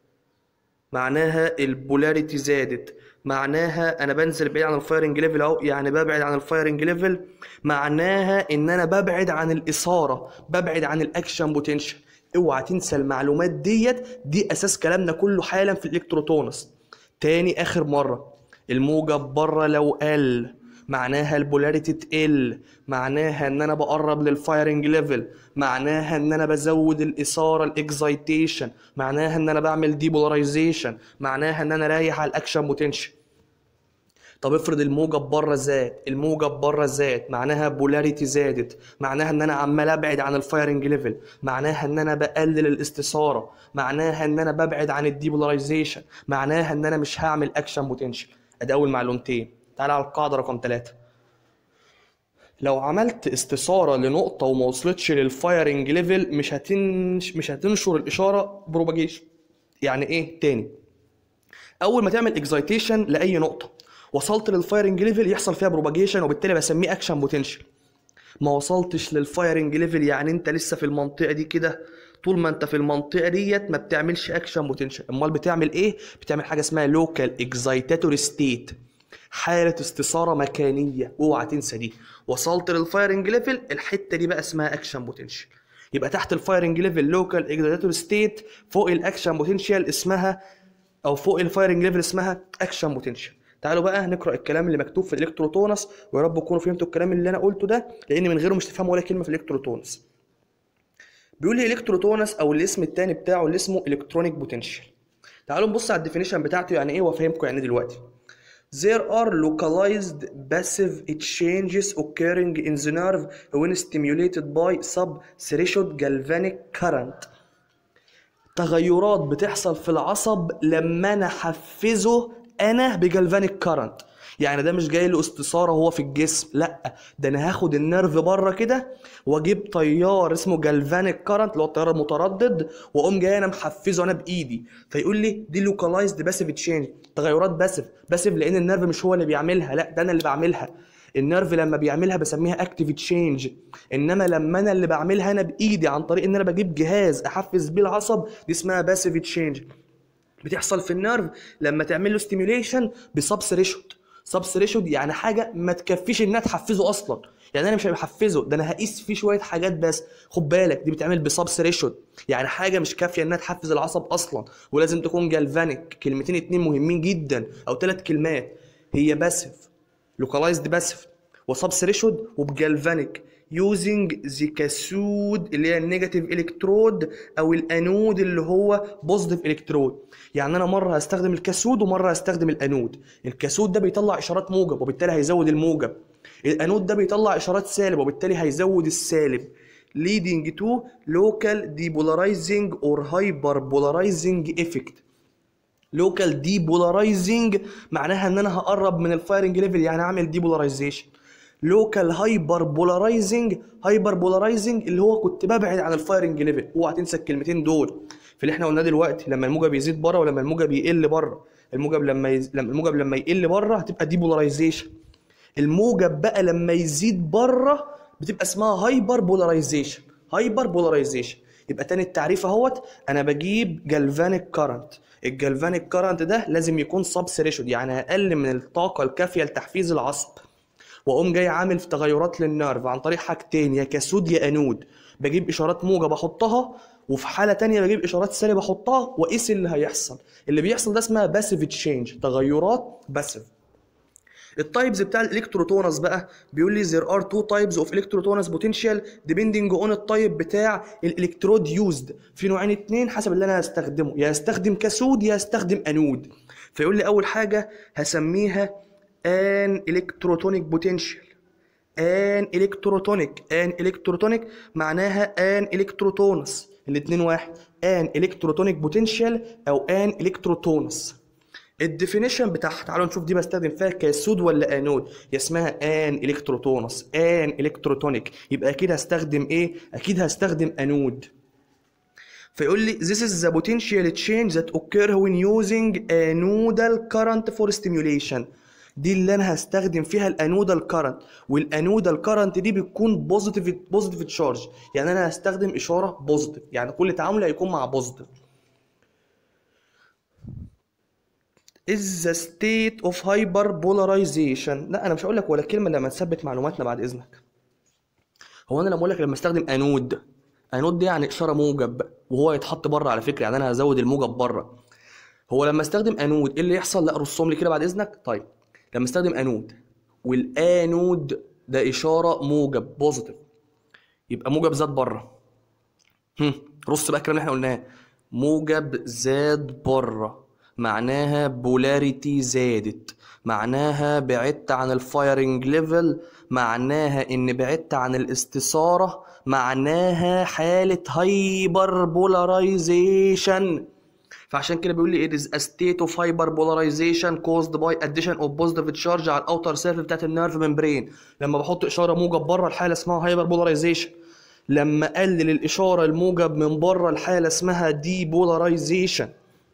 معناها البولاريتي زادت معناها انا بنزل بعيد عن الفايرنج ليفل اهو يعني ببعد عن الفايرنج ليفل معناها ان انا ببعد عن الاثاره ببعد عن الاكشن بوتنشال اوعى تنسى المعلومات ديت دي اساس كلامنا كله حالا في الالكتروتونس تاني اخر مره الموجب بره لو قل معناها البولاريتي تقل معناها ان انا بقرب للفايرنج ليفل معناها ان انا بزود الاثاره الاكزايتيشن معناها ان انا بعمل ديبولاريزيشن معناها ان انا رايح على الاكشن بوتنشال طب افرض الموجب بره زاد الموجب بره زاد معناها بولاريتي زادت معناها ان انا عمال ابعد عن الفايرنج ليفل معناها ان انا بقلل الاستثاره معناها ان انا ببعد عن الديبولاريزيشن معناها ان انا مش هعمل اكشن بوتنشال ادي اول معلومتين تعالى على القاعده رقم ثلاثة لو عملت استثاره لنقطه وما وصلتش للفايرنج ليفل مش هتنش مش هتنشر الاشاره بروباجيشن يعني ايه تاني اول ما تعمل اكزايتيشن لاي نقطه وصلت للفايرنج ليفل يحصل فيها بروباجيشن وبالتالي بسميه اكشن بوتنشال ما وصلتش للفايرنج ليفل يعني انت لسه في المنطقه دي كده طول ما انت في المنطقه ديت ما بتعملش اكشن بوتنشال امال بتعمل ايه بتعمل حاجه اسمها لوكال اكزايتاتوري ستيت حاله استثاره مكانيه اوعى تنسى دي وصلت للفايرنج ليفل الحته دي بقى اسمها اكشن بوتنشال يبقى تحت الفايرنج ليفل لوكال اكزايتاتوري ستيت فوق الاكشن بوتنشال اسمها او فوق الفايرنج ليفل اسمها اكشن بوتنشال تعالوا بقى نقرا الكلام اللي مكتوب في الالكتروتونس ويا رب تكونوا فهمتوا الكلام اللي انا قلته ده لان من غيره مش تفهموا ولا كلمه في الالكتروتونس بيقول لي الكتروتونس او الاسم الثاني بتاعه اللي اسمه الكترونيك بوتنشال تعالوا نبص على الديفينيشن بتاعته يعني ايه وافهمكم يعني إيه دلوقتي There are localized passive changes occurring in the nerve when stimulated by sub-threshold galvanic current. تغيرات بتحصل في العصب لما انا احفزه انا بجلفانيك كارنت يعني ده مش جاي له استثاره هو في الجسم لا ده انا هاخد النيرف بره كده واجيب تيار اسمه جلفانيك كارنت اللي هو التيار المتردد واقوم جاي انا محفزه انا بايدي فيقول لي دي لوكالايزد باسيف تشينج تغيرات باسيف باسيف لان النيرف مش هو اللي بيعملها لا ده انا اللي بعملها النيرف لما بيعملها بسميها اكتيف تشينج انما لما انا اللي بعملها انا بايدي عن طريق ان انا بجيب جهاز احفز بيه العصب دي اسمها باسيف تشينج بتحصل في النيرف لما تعمل له ستيميوليشن بسب ثريشولد سب ثريشولد يعني حاجه ما تكفيش انها تحفزه اصلا يعني انا مش بحفزه ده انا هقيس فيه شويه حاجات بس خد بالك دي بتعمل بسب ثريشولد يعني حاجه مش كافيه انها تحفز العصب اصلا ولازم تكون جالفانيك كلمتين اتنين مهمين جدا او ثلاث كلمات هي باسيف لوكالايزد باسيف وسب ثريشولد وبجالفانيك يوزنج ذا كاسود اللي هي النيجاتيف الكترود او الانود اللي هو بوزيتيف الكترود يعني انا مره هستخدم الكاسود ومره هستخدم الانود الكاسود ده بيطلع اشارات موجب وبالتالي هيزود الموجب الانود ده بيطلع اشارات سالب وبالتالي هيزود السالب leading to local depolarizing or hyperpolarizing effect لوكال ديبولارايزنج معناها ان انا هقرب من الفايرنج ليفل يعني اعمل ديبولارايزيشن لوكال هايبر بولارايزنج هايبر بولارايزنج اللي هو كنت ببعد عن الفايرنج ليفل اوعى تنسى الكلمتين دول في اللي احنا قلناه دلوقتي لما الموجب يزيد بره ولما الموجب يقل بره الموجب لما يز... لما الموجب لما يقل بره هتبقى ديبولارايزيشن الموجب بقى لما يزيد بره بتبقى اسمها هايبر بولارايزيشن هايبر بولارايزيشن يبقى تاني التعريف اهوت انا بجيب جالفانيك كارنت الجالفانيك كارنت ده لازم يكون سب ثريشولد يعني اقل من الطاقه الكافيه لتحفيز العصب واقوم جاي عامل في تغيرات للنيرف عن طريق حاجتين يا كاسود يا انود بجيب اشارات موجب احطها وفي حاله تانية بجيب اشارات سالب احطها واقيس اللي هيحصل اللي بيحصل ده اسمها باسيف تشينج تغيرات باسيف التايبز بتاع الالكتروتونس بقى بيقول لي there are two types of electrotonus potential depending on التايب بتاع الالكترود يوزد في نوعين اتنين حسب اللي انا هستخدمه يا هستخدم كاسود يا هستخدم انود فيقول لي اول حاجه هسميها ان الكتروتونيك بوتنشال ان الكتروتونيك ان الكتروتونيك معناها ان الكتروتونس الاتنين واحد ان الكتروتونيك بوتنشال او ان الكتروتونس الديفينيشن بتاعها تعالوا نشوف دي بستخدم فيها كاسود ولا انود هي اسمها ان الكتروتونس ان الكتروتونيك يبقى اكيد هستخدم ايه اكيد هستخدم انود فيقول لي this is the potential change that occur when using a nodal current for stimulation دي اللي انا هستخدم فيها الانودال كارنت والانودال كارنت دي بتكون بوزيتيف بوزيتيف تشارج يعني انا هستخدم اشاره بوزيتيف يعني كل تعامل هيكون مع بوزيتيف is the state of hyperpolarization لا انا مش هقول لك ولا كلمه لما نثبت معلوماتنا بعد اذنك هو انا لما اقول لك لما استخدم انود انود دي يعني اشاره موجب وهو يتحط بره على فكره يعني انا هزود الموجب بره هو لما استخدم انود ايه اللي يحصل لا رسم لي كده بعد اذنك طيب لما استخدم انود والانود ده اشاره موجب بوزيتيف يبقى موجب زاد بره هم، رص بقى الكلام اللي احنا قلناه موجب زاد بره معناها بولاريتي زادت معناها بعدت عن الفايرنج ليفل معناها ان بعدت عن الاستثارة معناها حالة هايبر بولاريزيشن فعشان كده بيقول لي it is a state of hyperpolarization caused by addition of positive charge على الاوتر سيرفيس بتاعت النيرف ممبرين لما بحط اشاره موجب بره الحاله اسمها hyperpolarization لما اقلل الاشاره الموجب من بره الحاله اسمها depolarization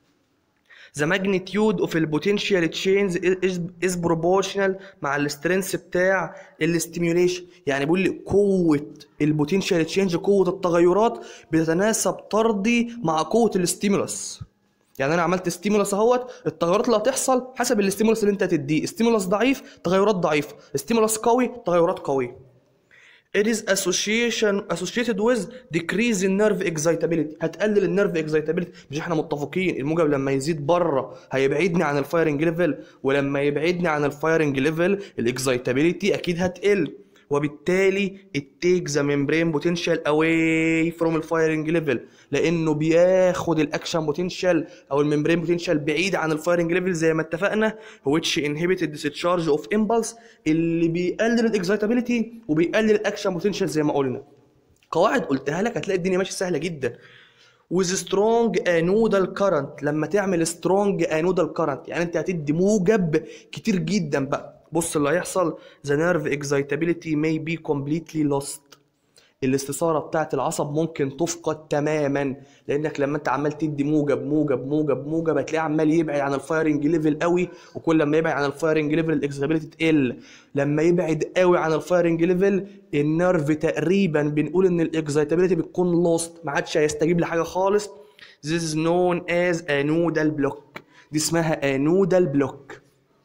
the magnitude of the potential change is, is proportional مع السترينث بتاع الاستيميوليشن يعني بيقول لي قوه البوتنشال تشينج قوه التغيرات بتتناسب طردي مع قوه الاستيمولس يعني انا عملت ستيمولس اهوت التغيرات اللي هتحصل حسب الاستيمولس اللي انت هتديه ستيمولس ضعيف تغيرات ضعيفه ستيمولس قوي تغيرات قويه It is association associated with decrease in nerve excitability هتقلل النيرف excitability مش احنا متفقين الموجب لما يزيد بره هيبعدني عن الفايرنج ليفل ولما يبعدني عن الفايرنج ليفل الاكزايتابيليتي اكيد هتقل وبالتالي it takes the membrane potential away from الفايرنج ليفل لانه بياخد الاكشن بوتنشال او الممبرين بوتنشال بعيد عن الفايرنج ليفل زي ما اتفقنا which inhibit the discharge of impulse اللي بيقلل الاكزايتابيليتي وبيقلل الاكشن بوتنشال زي ما قلنا قواعد قلتها لك هتلاقي الدنيا ماشيه سهله جدا with strong anodal current لما تعمل strong anodal current يعني انت هتدي موجب كتير جدا بقى بص اللي هيحصل the nerve excitability may be completely lost الاستثارة بتاعت العصب ممكن تفقد تماما لانك لما انت عمال تدي موجب موجب موجب موجب هتلاقيه عمال يبعد عن الفايرنج ليفل قوي وكل لما يبعد عن الفايرنج ليفل الاكسابيلتي تقل لما يبعد قوي عن الفايرنج ليفل النيرف تقريبا بنقول ان الاكسايتابيلتي بتكون لوست ما عادش هيستجيب لحاجه خالص This is known as a nodal block دي اسمها anodal block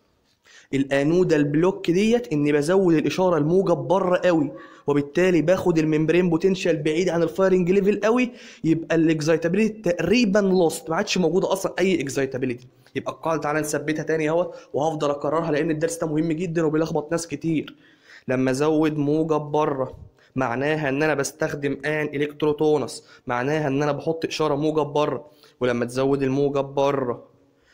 الانودال بلوك ديت اني بزود الاشاره الموجب بره قوي وبالتالي باخد الممبرين بوتنشال بعيد عن الفايرنج ليفل قوي يبقى الاكزايتابيلتي تقريبا لوست ما عادش موجوده اصلا اي اكزايتابيلتي يبقى القاعده تعالى نثبتها تاني اهوت وهفضل اكررها لان الدرس ده مهم جدا وبيلخبط ناس كتير لما ازود موجب بره معناها ان انا بستخدم ان الكتروتونس معناها ان انا بحط اشاره موجب بره ولما تزود الموجب بره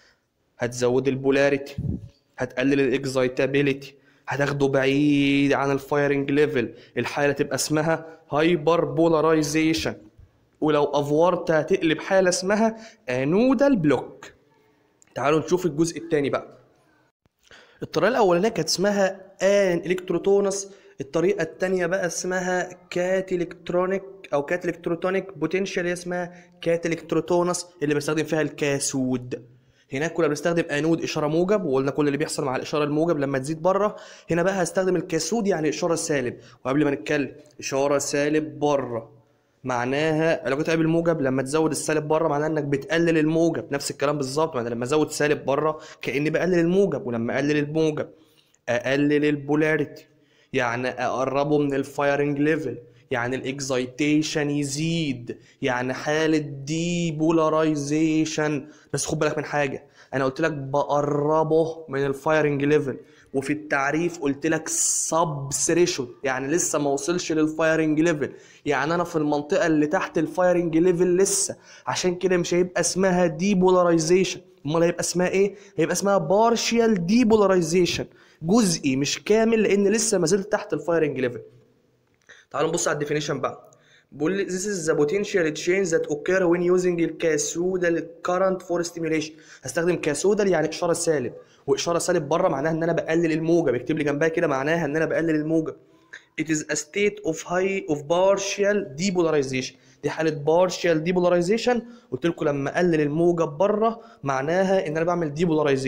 هتزود البولاريتي هتقلل الاكزايتابيليتي هتاخده بعيد عن الفايرنج ليفل الحاله تبقى اسمها هايبر بولاريزيشن ولو افورت هتقلب حاله اسمها انودال بلوك تعالوا نشوف الجزء الثاني بقى الطريقه الاولانيه كانت اسمها ان الكتروتونس الطريقه الثانيه بقى اسمها كات الكترونيك او كات الكتروتونيك بوتنشال اسمها كات الكتروتونس اللي بستخدم فيها الكاسود هناك كنا بنستخدم انود اشاره موجب وقلنا كل اللي بيحصل مع الاشاره الموجب لما تزيد بره هنا بقى هستخدم الكاسود يعني اشاره سالب وقبل ما نتكلم اشاره سالب بره معناها علاقتها ايه بالموجب لما تزود السالب بره معناها انك بتقلل الموجب نفس الكلام بالظبط يعني لما ازود سالب بره كاني بقلل الموجب ولما اقلل الموجب اقلل البولاريتي يعني اقربه من الفايرنج ليفل يعني الاكزايتيشن يزيد يعني حالة دي بولاريزيشن بس خد بالك من حاجة انا قلت لك بقربه من الفايرنج ليفل وفي التعريف قلت لك سب ثريشولد يعني لسه ما وصلش للفايرنج ليفل يعني انا في المنطقه اللي تحت الفايرنج ليفل لسه عشان كده مش هيبقى اسمها دي بولاريزيشن امال هيبقى اسمها ايه هيبقى اسمها بارشيال دي بولاريزيشن جزئي مش كامل لان لسه ما زلت تحت الفايرنج ليفل تعالوا نبص على الديفينيشن بقى بيقول لي this is the potential change that occur when using الكاسودال current for stimulation هستخدم كاسودال يعني اشاره سالب واشاره سالب بره معناها ان انا بقلل الموجب اكتب لي جنبها كده معناها ان انا بقلل الموجب it is a state of high of partial depolarization دي حالة partial depolarization قلت لكم لما اقلل الموجب بره معناها ان انا بعمل depolarization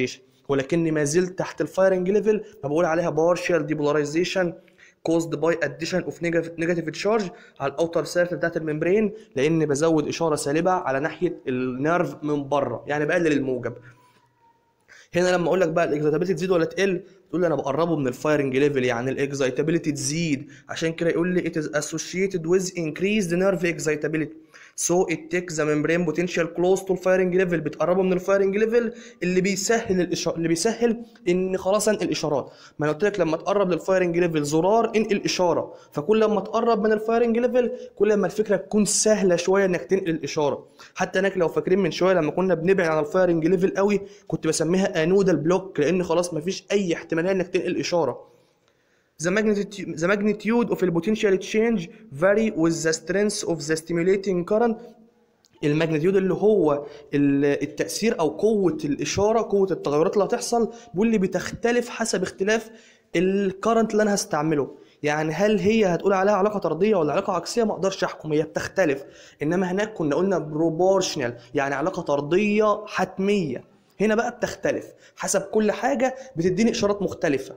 ولكني ما زلت تحت الفايرنج ليفل فبقول عليها بارشال ديبولاريزيشن caused by addition of negative negative charge على الاوتر سيرفيس بتاعت الممبرين لان بزود اشاره سالبه على ناحيه النيرف من بره يعني بقلل الموجب هنا لما اقول لك بقى الاكزايتابيلتي تزيد ولا تقل تقول لي انا بقربه من الفايرنج ليفل يعني الاكزايتابيلتي تزيد عشان كده يقول لي it is associated with increased nerve excitability so it takes the membrane potential close to الفايرنج ليفل بتقربه من الفايرنج ليفل اللي بيسهل الإشارة اللي بيسهل ان خلاص انقل اشارات ما انا قلت لك لما تقرب للفايرنج ليفل زرار انقل اشاره فكل لما تقرب من الفايرنج ليفل كل ما الفكره تكون سهله شويه انك تنقل الاشاره حتى هناك لو فاكرين من شويه لما كنا بنبعد عن الفايرنج ليفل قوي كنت بسميها انودال بلوك لان خلاص ما فيش اي احتماليه انك تنقل اشاره The magnitude, the magnitude of the potential change vary with the strength of the stimulating current الماجنتيود اللي هو ال- التأثير أو قوة الإشارة قوة التغيرات اللي هتحصل بيقول لي بتختلف حسب اختلاف الكرنت اللي أنا هستعمله يعني هل هي هتقول عليها علاقة طردية ولا علاقة عكسية ما اقدرش احكم هي بتختلف انما هناك كنا قلنا بروبورشنال يعني علاقة طردية حتمية هنا بقى بتختلف حسب كل حاجة بتديني اشارات مختلفة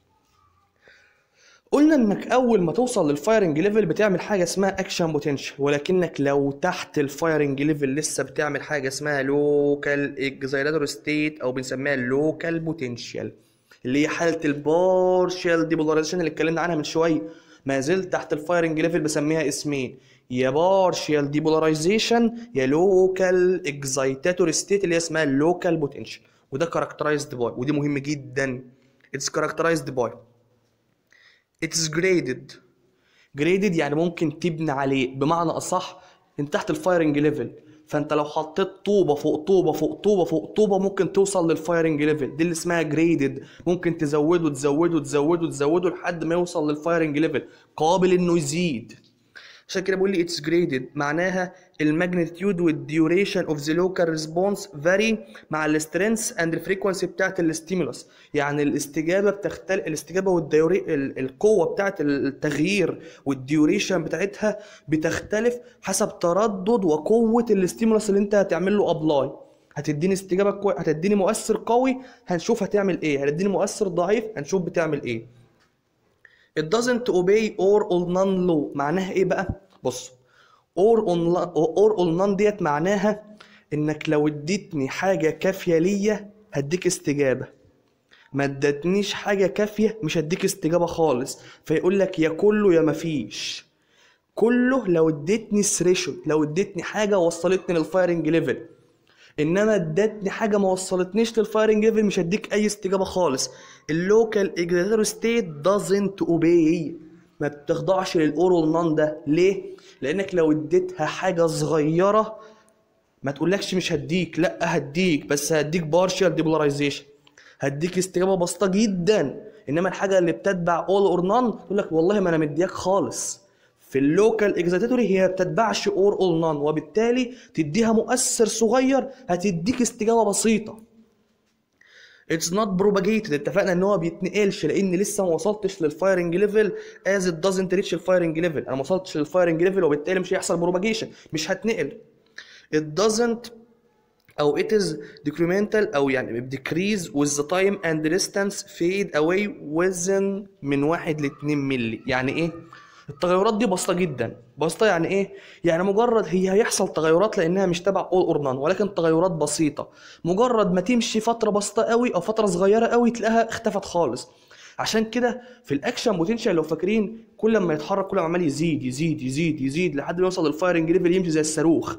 قلنا انك اول ما توصل للفايرنج ليفل بتعمل حاجه اسمها اكشن بوتنشال ولكنك لو تحت الفايرنج ليفل لسه بتعمل حاجه اسمها لوكال اكزايلاتور ستيت او بنسميها لوكال بوتنشال اللي هي حاله البارشال ديبولاريزيشن اللي اتكلمنا عنها من شويه ما زلت تحت الفايرنج ليفل بسميها اسمين يا بارشال ديبولاريزيشن يا لوكال اكزايتاتور ستيت اللي هي اسمها لوكال بوتنشال وده كاركترايزد باي ودي مهم جدا اتس كاركترايزد باي It's graded graded يعني ممكن تبني عليه بمعنى اصح انت تحت الفايرنج ليفل فانت لو حطيت طوبه فوق طوبه فوق طوبه فوق طوبه ممكن توصل للفايرنج ليفل دي اللي اسمها جريدد ممكن تزوده تزوده تزوده تزوده لحد ما يوصل للفايرنج ليفل قابل انه يزيد عشان كده بقول لي اتس جريدد معناها الماجنتيود والديوريشن اوف ذا لوكال ريسبونس فاري مع السترينث اند الفريكونسي بتاعت الستيمولس يعني الاستجابه بتختلف الاستجابه والديوري ال- القوه بتاعت التغيير والديوريشن بتاعتها بتختلف حسب تردد وقوه الستيمولس اللي انت هتعمل له ابلاي هتديني استجابه كوي... هتديني مؤثر قوي هنشوف هتعمل ايه هتديني مؤثر ضعيف هنشوف بتعمل ايه It doesn't obey or or none law معناها ايه بقى؟ بص or on or on none ديت معناها انك لو اديتني حاجة كافية ليا هديك استجابة ما ادتنيش حاجة كافية مش هديك استجابة خالص فيقول لك يا كله يا مفيش كله لو اديتني ثريشولد لو اديتني حاجة وصلتني للفايرنج ليفل انما ادتني حاجه ما وصلتنيش للفايرنج ليفل مش هديك اي استجابه خالص اللوكال اكزيتور ستيت دازنت اوبي ما بتخضعش للاورال نان ده ليه لانك لو اديتها حاجه صغيره ما تقولكش مش هديك لا هديك بس هديك بارشال ديبولاريزيشن هديك استجابه بسيطه جدا انما الحاجه اللي بتتبع اول اور نان تقول لك والله ما انا مدياك خالص في اللوكال اكزيتاتوري هي ما بتتبعش اور اول نان وبالتالي تديها مؤثر صغير هتديك استجابه بسيطه اتس نوت بروباجيتد اتفقنا ان هو بيتنقلش لان لسه ما وصلتش للفايرنج ليفل از ات دازنت ريتش الفايرنج ليفل انا ما وصلتش للفايرنج ليفل وبالتالي مش هيحصل بروباجيشن مش هتنقل it doesn't او it is decremental او يعني decrease with the time and distance fade away within من واحد لاتنين ملي يعني ايه التغيرات دي بسيطه جدا بسيطه يعني ايه يعني مجرد هي هيحصل تغيرات لانها مش تبع اول اور نان ولكن تغيرات بسيطه مجرد ما تمشي فتره بسيطه قوي او فتره صغيره قوي تلاقيها اختفت خالص عشان كده في الاكشن بوتنشال لو فاكرين كل ما يتحرك كل ما عمال يزيد يزيد يزيد يزيد لحد ما يوصل للفايرنج ليفل يمشي زي الصاروخ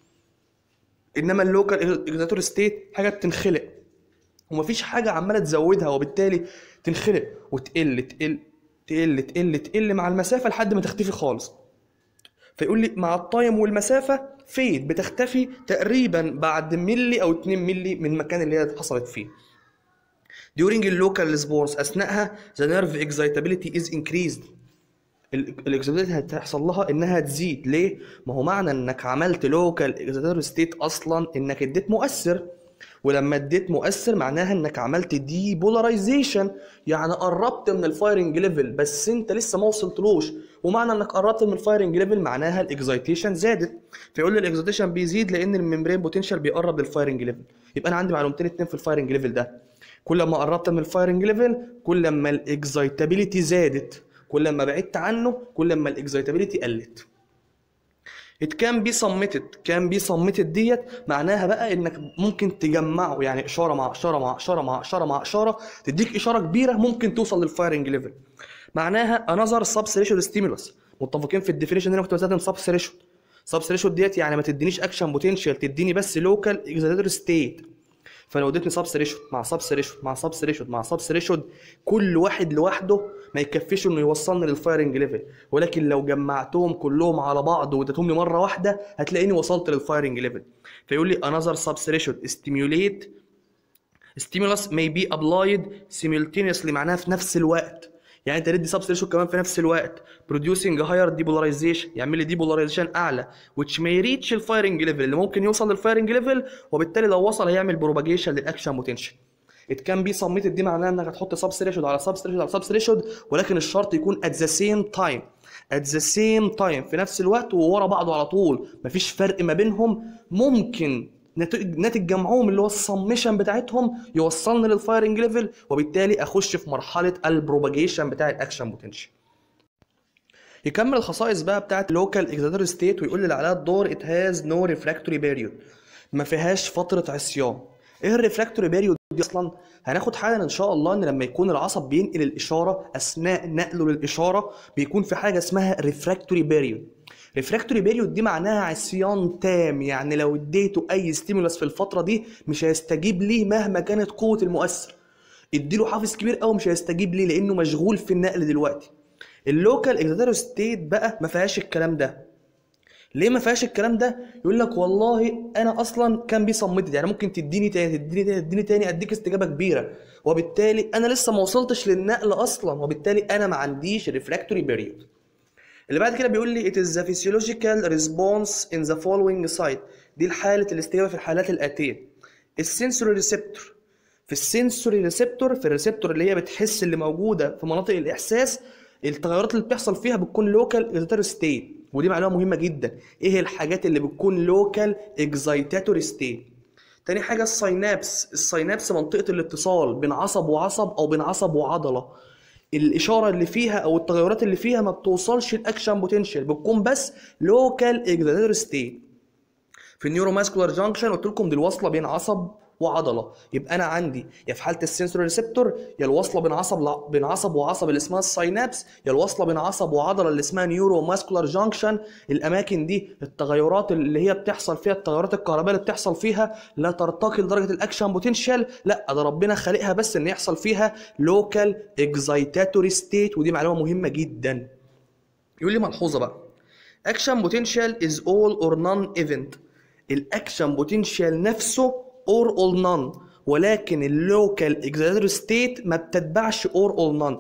انما اللوكال اكزاتور ستيت حاجه بتنخلق ومفيش حاجه عماله تزودها وبالتالي تنخلق وتقل تقل تقل تقل تقل مع المسافه لحد ما تختفي خالص فيقول لي مع التايم والمسافه فيد بتختفي تقريبا بعد ملي او 2 ملي من المكان اللي هي حصلت فيه during اللوكال response اثناءها the nerve excitability is increased الاكزابيلتي هتحصل لها انها تزيد ليه ما هو معنى انك عملت لوكال اكزابيلتي ستيت اصلا انك اديت مؤثر ولما اديت مؤثر معناها انك عملت دي بولاريزيشن يعني قربت من الفايرنج ليفل بس انت لسه ما وصلتلوش ومعنى انك قربت من الفايرنج ليفل معناها الاكزايتيشن زادت فيقول لي الاكزايتيشن بيزيد لان الممبرين بوتنشال بيقرب للفايرنج ليفل يبقى انا عندي معلومتين اتنين في الفايرنج ليفل ده كل ما قربت من الفايرنج ليفل كل ما الاكزايتابيليتي زادت كل ما بعدت عنه كل ما الاكزايتابيليتي قلت it can be submitted can be submitted ديت معناها بقى انك ممكن تجمعه يعني اشاره مع اشاره مع اشاره مع اشاره مع اشاره تديك اشاره كبيره ممكن توصل للفايرنج ليفل معناها another substation stimulus متفقين في الديفينيشن هنا كنت بستخدم substation substation ديت يعني ما تدينيش اكشن بوتنشال تديني بس لوكال اكزايتاتوري ستيت فلو اديتني سب سريشود مع سب سريشود مع سب سريشود مع سب سريشود كل واحد لوحده ما يكفيش انه يوصلني للفايرنج ليفل ولكن لو جمعتهم كلهم على بعض واديتهم لي مره واحده هتلاقيني وصلت للفايرنج ليفل فيقول لي another sub threshold stimulate stimulus may be applied simultaneously معناها في نفس الوقت يعني انت تدي سبستريشن كمان في نفس الوقت producing higher depolarization يعمل لي depolarization اعلى which may reach الفايرنج ليفل اللي ممكن يوصل للفايرنج ليفل وبالتالي لو وصل هيعمل propagation للاكشن بوتنشال it can be submitted دي معناها انك هتحط سبستريشن على سبستريشن على سبستريشن ولكن الشرط يكون at the same time at the same time في نفس الوقت وورا بعضه على طول مفيش فرق ما بينهم ممكن ناتج ناتج جمعهم اللي هو السمشن بتاعتهم يوصلني للفايرنج ليفل وبالتالي اخش في مرحله البروباجيشن بتاع الاكشن بوتنشال يكمل الخصائص بقى بتاعت لوكال اكزاتور ستيت ويقول لي اللي عليها الدور ات هاز نو ريفراكتوري بيريود ما فيهاش فتره عصيان ايه الريفراكتوري بيريود دي اصلا هناخد حالا ان شاء الله ان لما يكون العصب بينقل الاشاره اثناء نقله للاشاره بيكون في حاجه اسمها ريفراكتوري بيريود ريفراكتوري بيريود دي معناها عصيان تام يعني لو اديته اي ستيمولس في الفتره دي مش هيستجيب ليه مهما كانت قوه المؤثر اديله حافز كبير قوي مش هيستجيب ليه لانه مشغول في النقل دلوقتي اللوكال اكزاتوري ستيت بقى ما فيهاش الكلام ده ليه ما فيهاش الكلام ده يقول لك والله انا اصلا كان بيصمتد يعني ممكن تديني تاني تديني تاني تديني تاني اديك استجابه كبيره وبالتالي انا لسه ما وصلتش للنقل اصلا وبالتالي انا ما عنديش ريفراكتوري بيريود اللي بعد كده بيقول لي it is the physiological response in the following site دي حالة الاستجابة في الحالات الآتية السنسوري ريسبتور في السنسوري ريسبتور في الريسبتور اللي هي بتحس اللي موجودة في مناطق الإحساس التغيرات اللي بتحصل فيها بتكون لوكال اكزيتاتوري ستيت ودي معلومة مهمة جدا ايه الحاجات اللي بتكون لوكال اكزيتاتوري ستيت تاني حاجة الساينابس الساينابس منطقة الاتصال بين عصب وعصب أو بين عصب وعضلة الاشاره اللي فيها او التغيرات اللي فيها ما بتوصلش الاكشن بوتنشال بتكون بس لوكال اكزيتاتوري ستيت في النيورو ماسكولار جانكشن قلت لكم دي الوصله بين عصب وعضله يبقى انا عندي يا في حاله السنسوري ريسبتور يا الوصله بين عصب بين عصب وعصب اللي اسمها الساينابس يا الوصله بين عصب وعضله اللي اسمها نيورو ماسكولار جانكشن الاماكن دي التغيرات اللي هي بتحصل فيها التغيرات الكهربائيه اللي بتحصل فيها لا ترتقي لدرجه الاكشن بوتنشال لا ده ربنا خالقها بس ان يحصل فيها لوكال اكزايتاتوري ستيت ودي معلومه مهمه جدا يقول لي ملحوظه بقى اكشن بوتنشال از اول اور نون ايفنت الاكشن بوتنشال نفسه اور اول نون ولكن اللوكال اكزايتاتوري ستيت ما بتتبعش اور اول نون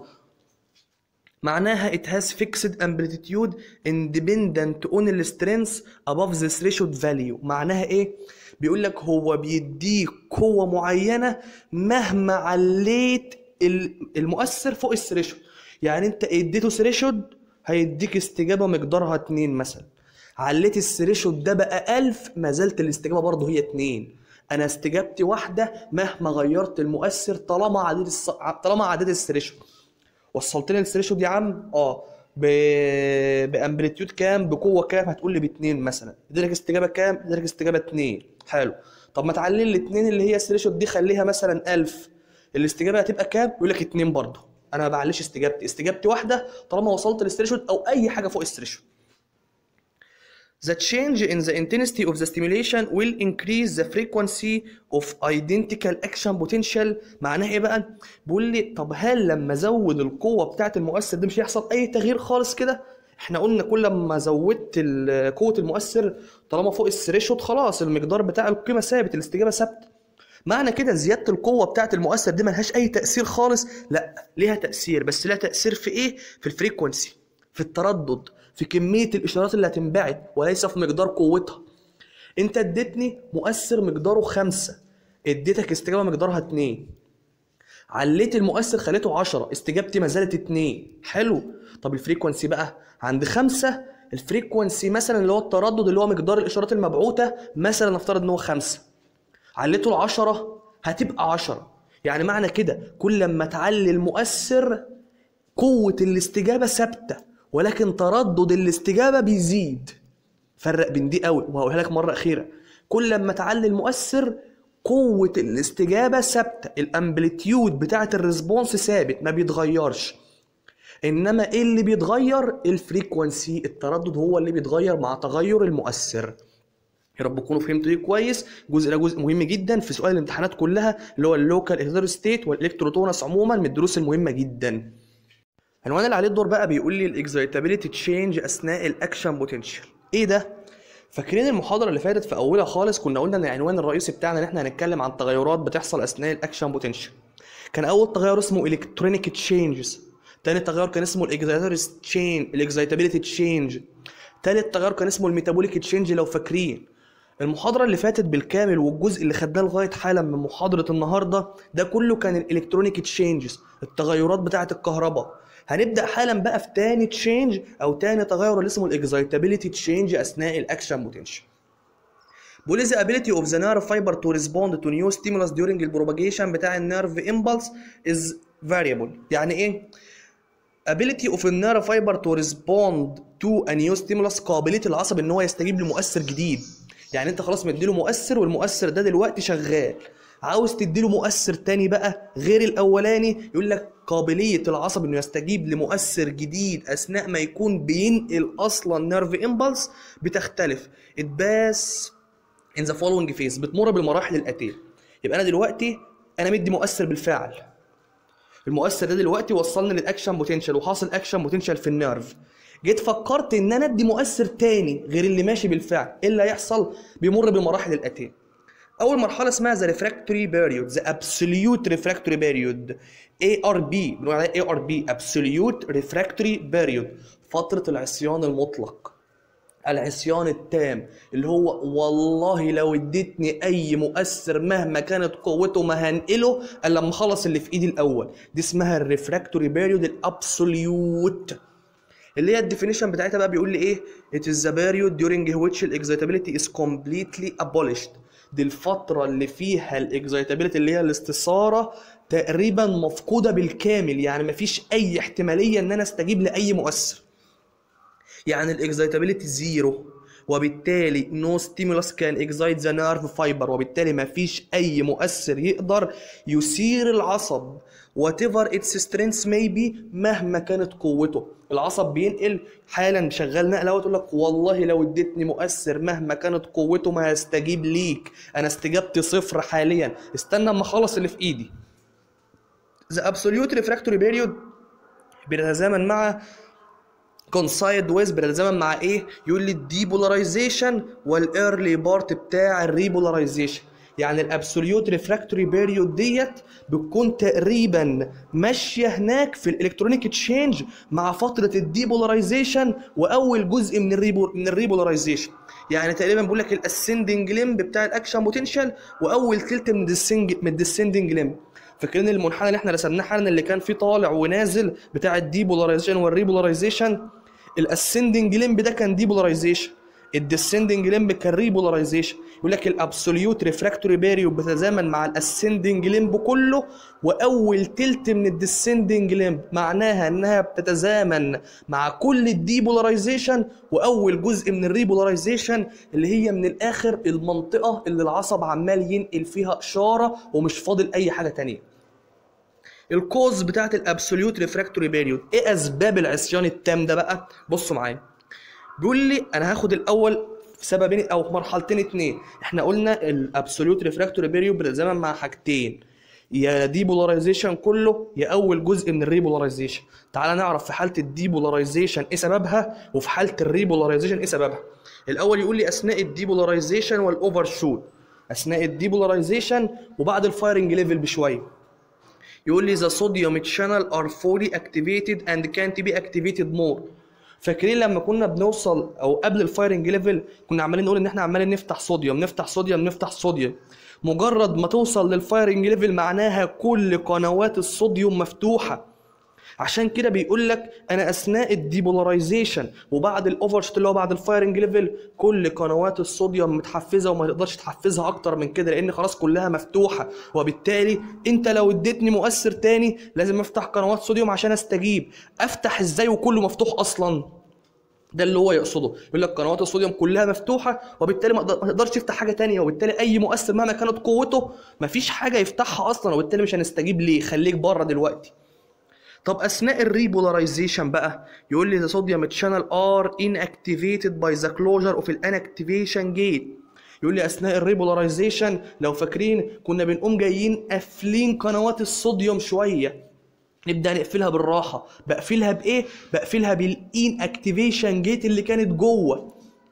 معناها it has fixed amplitude independent on the strength above the threshold value معناها ايه بيقول لك هو بيديك قوة معينة مهما عليت المؤثر فوق الثريشولد يعني انت اديته ثريشولد هيديك استجابة مقدارها 2 مثلا عليت الثريشولد ده بقى 1000 ما زالت الاستجابة برضه هي 2 انا استجابتي واحدة مهما غيرت المؤثر طالما عدد الص... طالما عدد الثريشولد وصلت لي الثريشولد يا عم اه ب... بامبليتيود كام بقوه كام هتقول لي باتنين مثلا اديلك استجابه كام اديلك استجابه اتنين حلو طب ما تعلي لي الاتنين اللي هي الثريشولد دي خليها مثلا 1000 الاستجابه هتبقى كام يقول لك اتنين برضه انا ما بعليش استجابتي استجابتي واحده طالما وصلت للثريشولد او اي حاجه فوق الثريشولد The change in the intensity of the stimulation will increase the frequency of identical action potential معناها ايه بقى؟ بيقول لي طب هل لما ازود القوة بتاعة المؤثر دي مش هيحصل أي تغيير خالص كده؟ احنا قلنا كل ما زودت ال- قوة المؤثر طالما فوق الثريشولد خلاص المقدار بتاع القيمة ثابت الاستجابة ثابتة. معنى كده زيادة القوة بتاعة المؤثر دي ملهاش أي تأثير خالص؟ لا ليها تأثير بس ليها تأثير في إيه؟ في الفريكونسي في التردد في كمية الإشارات اللي هتنبعت وليس في مقدار قوتها انت اديتني مؤثر مقداره خمسة اديتك استجابة مقدارها اتنين عليت المؤثر خليته عشرة استجابتي ما زالت اتنين حلو طب الفريكونسي بقى عند خمسة الفريكونسي مثلا اللي هو التردد اللي هو مقدار الإشارات المبعوثة مثلا نفترض ان هو خمسة عليته العشرة هتبقى عشرة يعني معنى كده كل لما تعلي المؤثر قوة الاستجابة ثابتة ولكن تردد الاستجابة بيزيد فرق بين دي قوي وهقولها لك مرة أخيرة كل لما تعلي المؤثر قوة الاستجابة ثابتة الامبليتيود بتاعة الريسبونس ثابت ما بيتغيرش انما ايه اللي بيتغير الفريكونسي التردد هو اللي بيتغير مع تغير المؤثر يا رب تكونوا فهمتوا دي كويس الجزء ده جزء مهم جدا في سؤال الامتحانات كلها اللي هو اللوكال اكزيتر ستيت والالكتروتونس عموما من الدروس المهمه جدا العنوان اللي عليه الدور بقى بيقول لي الاكزايتابيليتي تشينج اثناء الاكشن بوتنشال ايه ده فاكرين المحاضره اللي فاتت في اولها خالص كنا قلنا ان العنوان الرئيسي بتاعنا ان احنا هنتكلم عن تغيرات بتحصل اثناء الاكشن بوتنشال كان اول تغير اسمه الكترونيك تشينجز تاني تغير كان اسمه الاكزايتر تشين الاكزايتابيليتي تشينج تالت تغير كان اسمه الميتابوليك تشينج لو فاكرين المحاضرة اللي فاتت بالكامل والجزء اللي خدناه لغاية حالا من محاضرة النهاردة ده كله كان الالكترونيك تشينجز التغيرات بتاعة الكهرباء هنبدأ حالا بقى في تاني تشينج أو تاني تغير اللي اسمه الاكزايتابيليتي تشينج أثناء الأكشن بوتنشال بيقول the ability of the nerve fiber to respond to new stimulus during البروباجيشن بتاع النيرف impulse is variable يعني ايه؟ ability of a nerve fiber to respond to a new stimulus قابلية العصب ان هو يستجيب لمؤثر جديد يعني انت خلاص مديله مؤثر والمؤثر ده دلوقتي شغال عاوز تديله مؤثر تاني بقى غير الاولاني يقول لك قابلية العصب انه يستجيب لمؤثر جديد اثناء ما يكون بينقل اصلا نيرف امبلس بتختلف اتباس in the following phase بتمر بالمراحل الاتيه يبقى انا دلوقتي انا مدي مؤثر بالفعل المؤثر ده دلوقتي وصلني للاكشن بوتنشال وحاصل اكشن بوتنشال في النيرف جيت فكرت ان انا ادي مؤثر تاني غير اللي ماشي بالفعل ايه اللي هيحصل بيمر بالمراحل الاتيه اول مرحله اسمها ذا ريفراكتوري بيريود ذا ابسوليوت ريفراكتوري بيريود اي ار بي بنقول عليها اي ار بي ابسوليوت ريفراكتوري بيريود فتره العصيان المطلق العصيان التام اللي هو والله لو اديتني اي مؤثر مهما كانت قوته ما هنقله الا لما اخلص اللي في ايدي الاول دي اسمها الريفراكتوري بيريود الابسوليوت اللي هي الديفينيشن بتاعتها بقى بيقول لي ايه it is the period during which الاكزايتابيلتي is completely abolished دي الفترة اللي فيها الاكزايتابيلتي اللي هي الاستثارة تقريبا مفقودة بالكامل يعني مفيش أي احتمالية إن أنا أستجيب لأي مؤثر يعني الاكزايتابيلتي زيرو وبالتالي نو ستيمولس كان اكزايت ذا نيرف فايبر وبالتالي ما فيش اي مؤثر يقدر يثير العصب وات ايفر اتس سترينث ميبي مهما كانت قوته العصب بينقل حالا شغال نقله وتقول لك والله لو اديتني مؤثر مهما كانت قوته ما هستجيب ليك انا استجابتي صفر حاليا استنى اما اخلص اللي في ايدي ذا ابسوليوت ريفراكتوري بيريود بيتزامن مع كونسايد ويز بيتزامن مع ايه يقول لي الديبولاريزيشن والايرلي بارت بتاع الريبولاريزيشن يعني الابسوليوت ريفراكتوري بيريود ديت بتكون تقريبا ماشيه هناك في الالكترونيك تشينج مع فتره الديبولاريزيشن واول جزء من الريبو من الريبولاريزيشن يعني تقريبا بقول لك الاسندنج ليمب بتاع الاكشن بوتنشال واول تلت من الديسنج من الديسندنج ليمب فاكرين المنحنى اللي احنا رسمناه حالا اللي كان فيه طالع ونازل بتاع الديبولاريزيشن والريبولاريزيشن الاسندنج ليمب ده كان ديبولاريزيشن الديسندنج ليمب كان ريبولاريزيشن يقول لك الابسوليوت ريفراكتوري بيريود بتتزامن مع الاسندنج ليمب كله واول تلت من الديسندنج ليمب معناها انها بتتزامن مع كل الديبولاريزيشن واول جزء من الريبولاريزيشن اللي هي من الاخر المنطقه اللي العصب عمال ينقل فيها اشاره ومش فاضل اي حاجه تانية الكوز بتاعت الابسوليوت ريفراكتوري بيريود ايه اسباب العصيان التام ده بقى بصوا معايا بيقول لي انا هاخد الاول سببين او مرحلتين اتنين احنا قلنا الابسوليوت ريفراكتوري بيريود بتتزامن مع حاجتين يا ديبولاريزيشن كله يا اول جزء من الريبولاريزيشن تعال نعرف في حاله الديبولاريزيشن ايه سببها وفي حاله الريبولاريزيشن ايه سببها الاول يقول لي اثناء الديبولاريزيشن والاوفر شوت اثناء الديبولاريزيشن وبعد الفايرنج ليفل بشويه يقول لي the sodium channel are fully activated and can't be activated more فاكرين لما كنا بنوصل او قبل الفايرنج ليفل كنا عمالين نقول ان احنا عمالين نفتح صوديوم نفتح صوديوم نفتح صوديوم مجرد ما توصل للفايرنج ليفل معناها كل قنوات الصوديوم مفتوحه عشان كده بيقول لك انا اثناء الديبولاريزيشن وبعد الاوفرشوت اللي هو بعد الفايرنج ليفل كل قنوات الصوديوم متحفزه وما تقدرش تحفزها اكتر من كده لان خلاص كلها مفتوحه وبالتالي انت لو اديتني مؤثر تاني لازم افتح قنوات صوديوم عشان استجيب افتح ازاي وكله مفتوح اصلا ده اللي هو يقصده يقول لك قنوات الصوديوم كلها مفتوحه وبالتالي ما تقدر- ما تقدرش تفتح حاجه تانية وبالتالي اي مؤثر مهما كانت قوته مفيش حاجه يفتحها اصلا وبالتالي مش هنستجيب ليه خليك بره دلوقتي طب اثناء الريبولاريزيشن بقى يقول لي the sodium channel are inactivated by the closure of an activation gate يقول لي اثناء الريبولاريزيشن لو فاكرين كنا بنقوم جايين قافلين قنوات الصوديوم شويه نبدا نقفلها بالراحه بقفلها بايه بقفلها بالان اكتيفيشن جيت اللي كانت جوه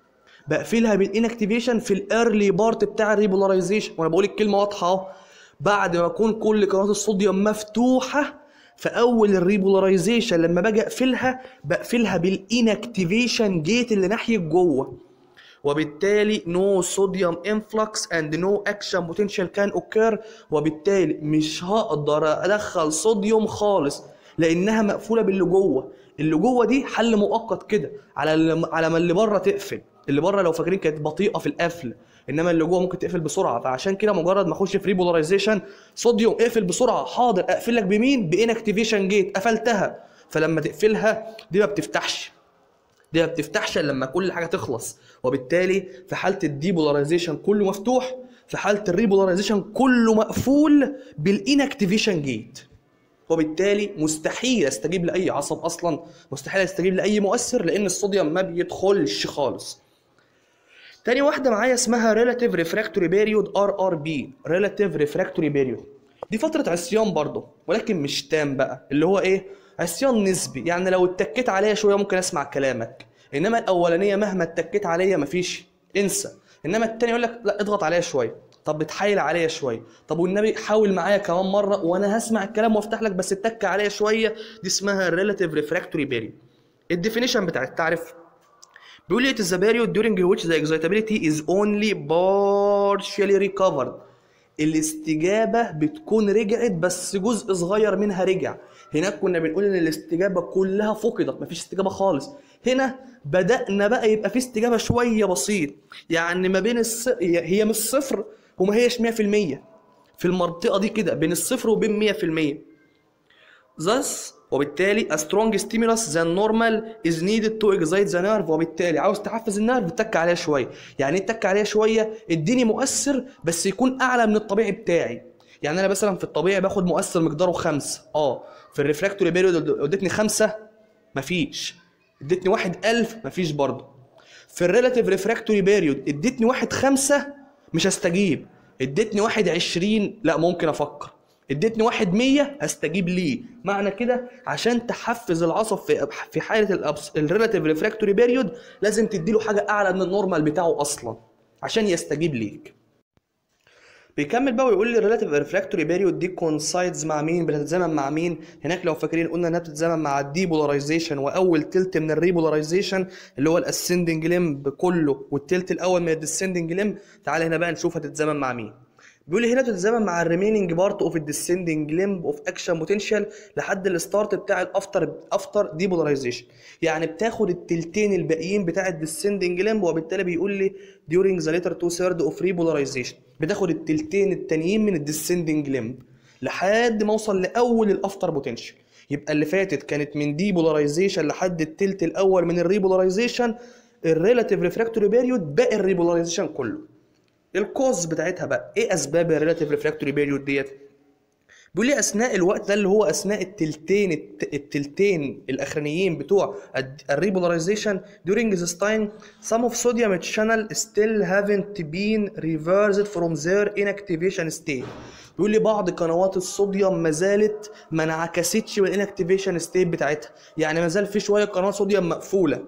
بقفلها بالان اكتيفيشن في الايرلي بارت بتاع الريبولاريزيشن وانا بقول الكلمه واضحه اهو بعد ما اكون كل قنوات الصوديوم مفتوحه في اول الريبولاريزيشن لما باجي اقفلها بقفلها بالان اكتيفيشن جيت اللي ناحيه جوه وبالتالي no sodium influx and no action potential can occur وبالتالي مش هقدر ادخل صوديوم خالص لانها مقفوله باللي جوه اللي جوه دي حل مؤقت كده على اللي على ما اللي بره تقفل اللي بره لو فاكرين كانت بطيئه في القفل انما اللي جوه ممكن تقفل بسرعه فعشان كده مجرد ما اخش في ريبولاريزيشن صوديوم اقفل بسرعه حاضر اقفل لك بمين بان اكتيفيشن جيت قفلتها فلما تقفلها دي ما بتفتحش دي ما بتفتحش الا لما كل حاجه تخلص وبالتالي في حاله الديبولاريزيشن كله مفتوح في حاله الريبولاريزيشن كله مقفول بالانكتيفيشن جيت وبالتالي مستحيل استجيب لاي عصب اصلا مستحيل استجيب لاي مؤثر لان الصوديوم ما بيدخلش خالص تاني واحدة معايا اسمها Relative Refractory Period RRB Relative Refractory Period دي فترة عصيان برضه ولكن مش تام بقى اللي هو ايه عصيان نسبي يعني لو اتكيت عليا شوية ممكن اسمع كلامك انما الاولانية مهما اتكيت عليا مفيش انسى انما التاني يقول لك لا اضغط عليا شوية طب بتحايل عليا شوية طب والنبي حاول معايا كمان مرة وانا هسمع الكلام وافتح لك بس اتك عليا شوية دي اسمها Relative Refractory Period الديفينيشن بتاع التعريف بيقول لي it is the period during which the excitability is only partially recovered الاستجابة بتكون رجعت بس جزء صغير منها رجع هناك كنا بنقول ان الاستجابة كلها فقدت مفيش استجابة خالص هنا بدأنا بقى يبقى في استجابة شوية بسيط يعني ما بين الص... هي هي مش صفر وما هيش 100% في المنطقة دي كده بين الصفر وبين 100% Thus وبالتالي a strong stimulus than normal is needed to excite the nerve وبالتالي عاوز تحفز النيرف تك عليها شويه يعني ايه تك عليها شويه اديني مؤثر بس يكون اعلى من الطبيعي بتاعي يعني انا مثلا في الطبيعي باخد مؤثر مقداره خمسة اه في الريفراكتوري بيريود ادتني خمسة مفيش ادتني واحد ألف مفيش برضه في الريلاتيف ريفراكتوري بيريود ادتني واحد خمسة مش هستجيب ادتني واحد عشرين لا ممكن افكر ادتني واحد مية هستجيب ليه معنى كده عشان تحفز العصب في في حاله الريلاتيف ريفراكتوري بيريود لازم تديله حاجه اعلى من النورمال بتاعه اصلا عشان يستجيب ليك بيكمل بقى ويقول لي الريلاتيف ريفراكتوري بيريود دي كونسايدز مع مين بتتزامن مع مين هناك لو فاكرين قلنا انها بتتزامن مع الديبولاريزيشن واول تلت من الريبولاريزيشن اللي هو الاسندنج ليمب كله والتلت الاول من الديسندنج ليمب تعال هنا بقى نشوف هتتزامن مع مين بيقول لي هنا بتتزامن مع الريميننج بارت اوف الديسندنج ليمب اوف اكشن بوتنشال لحد الستارت بتاع الافتر افتر ديبولاريزيشن يعني بتاخد التلتين الباقيين بتاع الديسندنج ليمب وبالتالي بيقول لي during the later two third of repolarization بتاخد التلتين التانيين من الديسندنج ليمب لحد ما اوصل لاول الافتر بوتنشال يبقى اللي فاتت كانت من ديبولاريزيشن لحد التلت الاول من الريبولاريزيشن الريلاتيف ريفراكتوري بيريود باقي الريبولاريزيشن كله الكوز بتاعتها بقى ايه اسباب الريلاتيف ريفراكتوري بيريود ديت بيقول لي اثناء الوقت ده اللي هو اثناء التلتين التلتين الاخرانيين بتوع الريبولاريزيشن during this time some of sodium channel still haven't been reversed from their inactivation state بيقول لي بعض قنوات الصوديوم ما زالت ما انعكستش من الانكتيفيشن ستيت بتاعتها يعني ما زال في شويه قنوات صوديوم مقفوله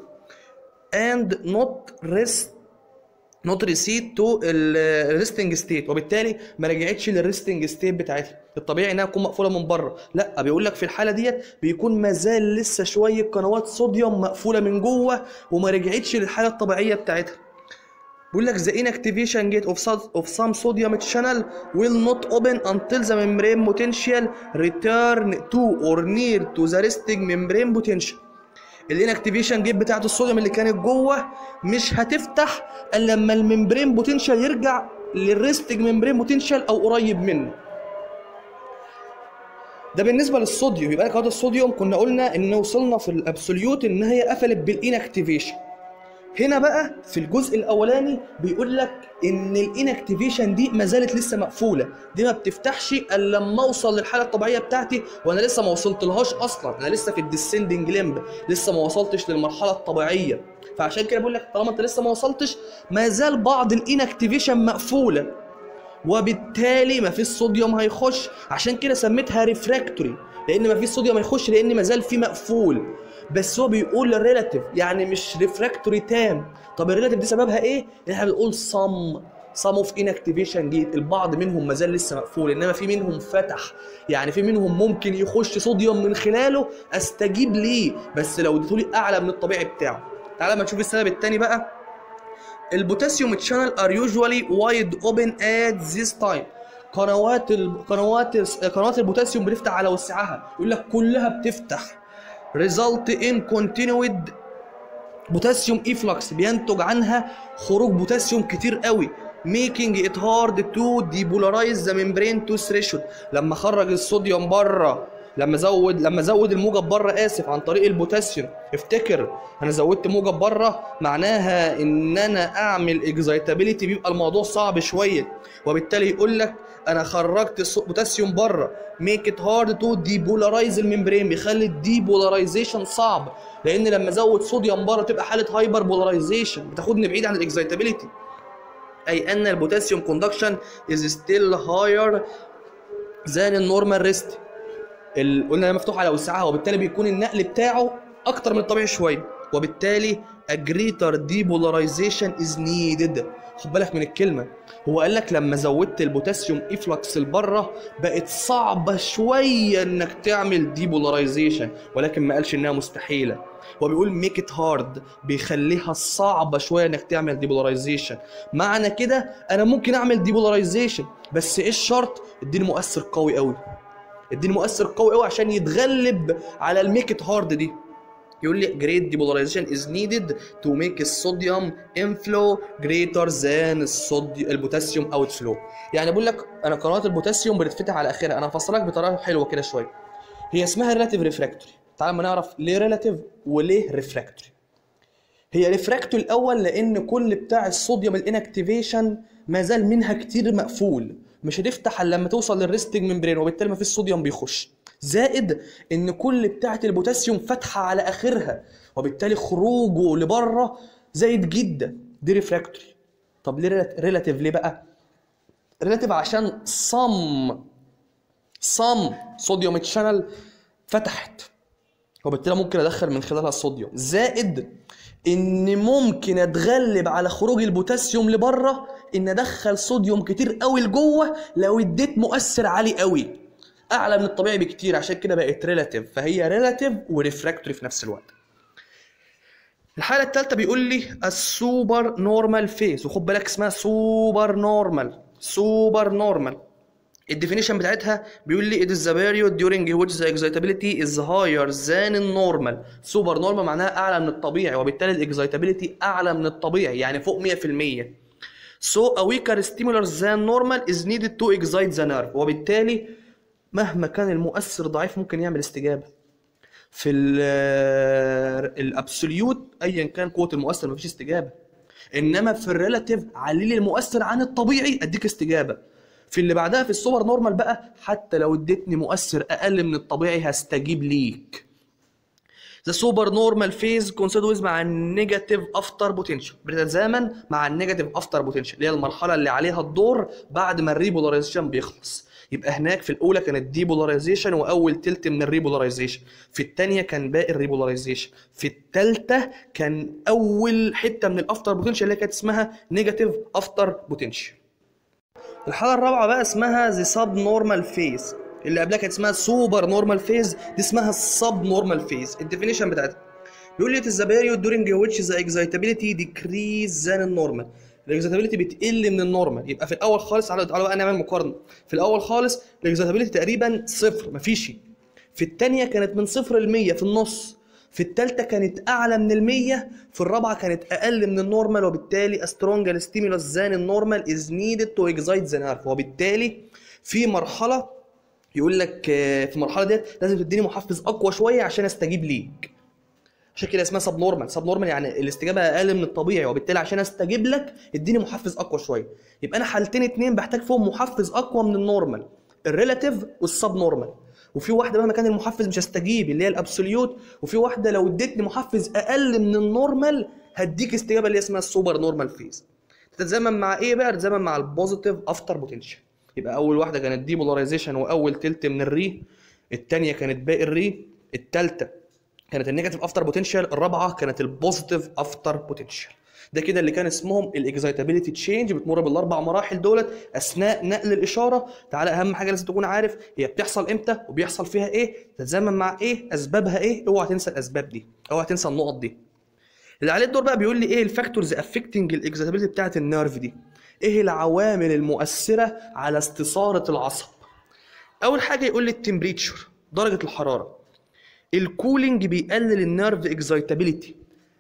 and not rest نوت ريسيت تو الريستنج ستيت وبالتالي ما رجعتش للريستنج ستيت بتاعتها الطبيعي انها تكون مقفوله من بره لا بيقول لك في الحاله ديت بيكون ما زال لسه شويه قنوات صوديوم مقفوله من جوه وما رجعتش للحاله الطبيعيه بتاعتها بيقول لك the inactivation gate of, some- of some sodium channel will not open until the membrane potential return to or near to the resting membrane potential الانكتيفيشن جيت بتاعت الصوديوم اللي كانت جوه مش هتفتح الا لما الممبرين بوتنشال يرجع للريستنج ممبرين بوتنشال او قريب منه ده بالنسبه للصوديوم يبقى قناه الصوديوم كنا قلنا ان وصلنا في الابسوليوت ان هي قفلت بالانكتيفيشن هنا بقى في الجزء الاولاني بيقول لك ان الانكتيفيشن دي ما زالت لسه مقفوله دي ما بتفتحش الا لما اوصل للحاله الطبيعيه بتاعتي وانا لسه ما وصلت لهاش اصلا انا لسه في الديسندنج ليمب لسه ما وصلتش للمرحله الطبيعيه فعشان كده بقول لك طالما انت لسه ما وصلتش ما زال بعض الانكتيفيشن مقفوله وبالتالي ما فيش صوديوم هيخش عشان كده سميتها ريفراكتوري لان ما فيش صوديوم هيخش لان ما زال في مقفول بس هو بيقول الريلاتيف يعني مش ريفراكتوري تام طب الريلاتيف دي سببها ايه ان احنا بنقول صم صم اوف انكتيفيشن جيت البعض منهم ما زال لسه مقفول انما في منهم فتح يعني في منهم ممكن يخش صوديوم من خلاله استجيب ليه بس لو اديتولي اعلى من الطبيعي بتاعه تعالى ما نشوف السبب التاني بقى البوتاسيوم channel are usually wide open at this time قنوات ال... قنوات قنوات البوتاسيوم بتفتح على وسعها يقول لك كلها بتفتح result in continued بوتاسيوم efflux بينتج عنها خروج بوتاسيوم كتير قوي making it hard to depolarize the membrane to threshold لما خرج الصوديوم بره لما زود لما زود الموجب بره اسف عن طريق البوتاسيوم افتكر انا زودت موجب بره معناها ان انا اعمل اكزايتابيليتي بيبقى الموضوع صعب شويه وبالتالي يقول لك انا خرجت الص- بوتاسيوم بره ميك ات هارد تو ديبولارايز الممبرين بيخلي الديبولارايزيشن صعب لان لما ازود صوديوم بره تبقى حاله هايبر بولارايزيشن بتاخدني بعيد عن الاكزايتابيليتي اي ان البوتاسيوم كوندكشن از ستيل هاير ذان النورمال ريست ال- قلنا مفتوح على وسعها وبالتالي بيكون النقل بتاعه اكتر من الطبيعي شويه وبالتالي a greater depolarization is needed خد بالك من الكلمه هو قال لك لما زودت البوتاسيوم افلكس لبره بقت صعبه شويه انك تعمل ديبولاريزيشن ولكن ما قالش انها مستحيله هو بيقول ميك ات هارد بيخليها صعبه شويه انك تعمل ديبولاريزيشن معنى كده انا ممكن اعمل ديبولاريزيشن بس ايه الشرط اديني مؤثر قوي قوي اديني مؤثر قوي قوي عشان يتغلب على الميك ات هارد دي يقول لي great depolarization is needed to make الصوديوم inflow greater than الصوديوم البوتاسيوم outflow يعني بقول لك انا قنوات البوتاسيوم بتتفتح على اخرها انا هفسرها لك بطريقه حلوه كده شويه هي اسمها ريلاتيف ريفراكتوري تعال ما نعرف ليه ريلاتيف وليه ريفراكتوري هي ريفراكتوري الاول لان كل بتاع الصوديوم الانكتيفيشن ما زال منها كتير مقفول مش هتفتح الا لما توصل للريستنج ممبرين وبالتالي ما فيش صوديوم بيخش زائد ان كل بتاعه البوتاسيوم فاتحه على اخرها وبالتالي خروجه لبره زايد جدا دي ريفراكتوري طب ليه ريلاتيف ليه بقى ريلاتيف عشان صم صم صوديوم تشانل فتحت وبالتالي ممكن ادخل من خلالها الصوديوم زائد ان ممكن اتغلب على خروج البوتاسيوم لبره ان ادخل صوديوم كتير قوي لجوه لو اديت مؤثر عالي قوي اعلى من الطبيعي بكتير عشان كده بقت ريلاتيف فهي ريلاتيف وريفراكتوري في نفس الوقت الحالة الثالثة بيقول لي السوبر نورمال فيز وخد بالك اسمها سوبر نورمال سوبر نورمال الديفينيشن بتاعتها بيقول لي it is the period during which the excitability is higher than النورمال سوبر نورمال معناها اعلى من الطبيعي وبالتالي الاكزايتابيلتي اعلى من الطبيعي يعني فوق 100% so a weaker stimulus than normal is needed to excite the nerve وبالتالي مهما كان المؤثر ضعيف ممكن يعمل استجابه في الابسوليوت ايا كان قوه المؤثر مفيش استجابه انما في الريلاتيف علي لي المؤثر عن الطبيعي اديك استجابه في اللي بعدها في السوبر نورمال بقى حتى لو اديتني مؤثر اقل من الطبيعي هستجيب ليك The super normal phase coincides مع النيجاتيف افتر بوتنشال بتتزامن مع النيجاتيف افتر بوتنشال اللي هي المرحله اللي عليها الدور بعد ما الريبولاريزيشن بيخلص يبقى هناك في الاولى كانت ديبولاريزيشن واول تلت من الريبولاريزيشن في الثانيه كان باقي الريبولاريزيشن في الثالثه كان اول حته من الافتر بوتنشال اللي كانت اسمها نيجاتيف افتر بوتنشال الحاله الرابعه بقى اسمها ذا سب نورمال فيز اللي قبلها كانت اسمها سوبر نورمال فيز دي اسمها السب نورمال فيز الديفينيشن بتاعتها بيقول لي it is the period during which the excitability decrease than النورمال الاكزيتابيلتي بتقل من النورمال يبقى في الاول خالص تعالوا تعالوا بقى نعمل مقارنه في الاول خالص الاكزيتابيلتي تقريبا صفر مفيش في الثانيه كانت من صفر ل 100 في النص في الثالثه كانت اعلى من ال 100 في الرابعه كانت اقل من النورمال وبالتالي a stronger stimulus than النورمال is needed to excite the nerve وبالتالي في مرحله يقول لك آه، في المرحله ديت لازم تديني محفز اقوى شويه عشان استجيب ليك عشان كده اسمها سب نورمال سب نورمال يعني الاستجابه اقل من الطبيعي وبالتالي عشان استجيب لك اديني محفز اقوى شويه يبقى انا حالتين اتنين بحتاج فيهم محفز اقوى من النورمال الريلاتيف والسب نورمال وفي واحده مهما كان المحفز مش هستجيب اللي هي الابسوليوت وفي واحده لو اديتني محفز اقل من النورمال هديك استجابه اللي هي اسمها السوبر نورمال فيز تتزامن مع ايه بقى تتزامن مع البوزيتيف افتر بوتنشال يبقى اول واحده كانت ديبولاريزيشن واول تلت من الري الثانيه كانت باقي الري الثالثه كانت النيجاتيف افتر بوتنشال الرابعه كانت البوزيتيف افتر بوتنشال ده كده اللي كان اسمهم الاكزايتابيلتي تشينج بتمر بالاربع مراحل دولت اثناء نقل الاشاره تعالى اهم حاجه لازم تكون عارف هي بتحصل امتى وبيحصل فيها ايه تتزامن مع ايه اسبابها ايه اوعى تنسى الاسباب دي اوعى تنسى النقط دي اللي عليه الدور بقى بيقول لي ايه الفاكتورز افكتنج الاكزايتابيلتي بتاعت النيرف دي ايه العوامل المؤثره على استثاره العصب اول حاجه يقول لي التمبريتشر درجه الحراره الكولينج بيقلل النيرف اكزايتابيلتي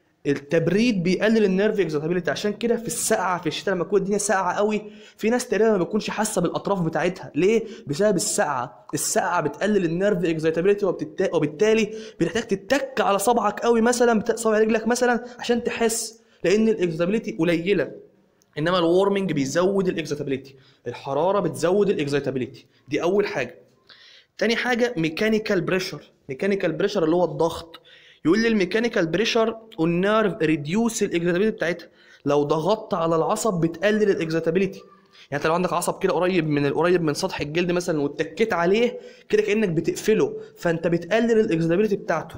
التبريد بيقلل النيرف اكزايتابيلتي عشان كده في السقعه في الشتاء لما تكون الدنيا ساقعه قوي في ناس تقريبا ما بتكونش حاسه بالاطراف بتاعتها ليه بسبب السقعه السقعه بتقلل النيرف اكزايتابيلتي وبتت... وبالتالي بتحتاج تتك على صبعك قوي مثلا بت- صبع رجلك مثلا عشان تحس لان الاكزايتابيلتي قليله انما الورمنج بيزود الاكزايتابيلتي الحراره بتزود الاكزايتابيلتي دي اول حاجه تاني حاجه ميكانيكال بريشر ميكانيكال بريشر اللي هو الضغط يقول لي الميكانيكال بريشر والنيرف ريديوس الاكزيتابيلتي بتاعتها لو ضغطت على العصب بتقلل الاكزيتابيلتي يعني انت لو عندك عصب كده قريب من قريب من سطح الجلد مثلا واتكيت عليه كده كانك بتقفله فانت بتقلل الاكزيتابيلتي بتاعته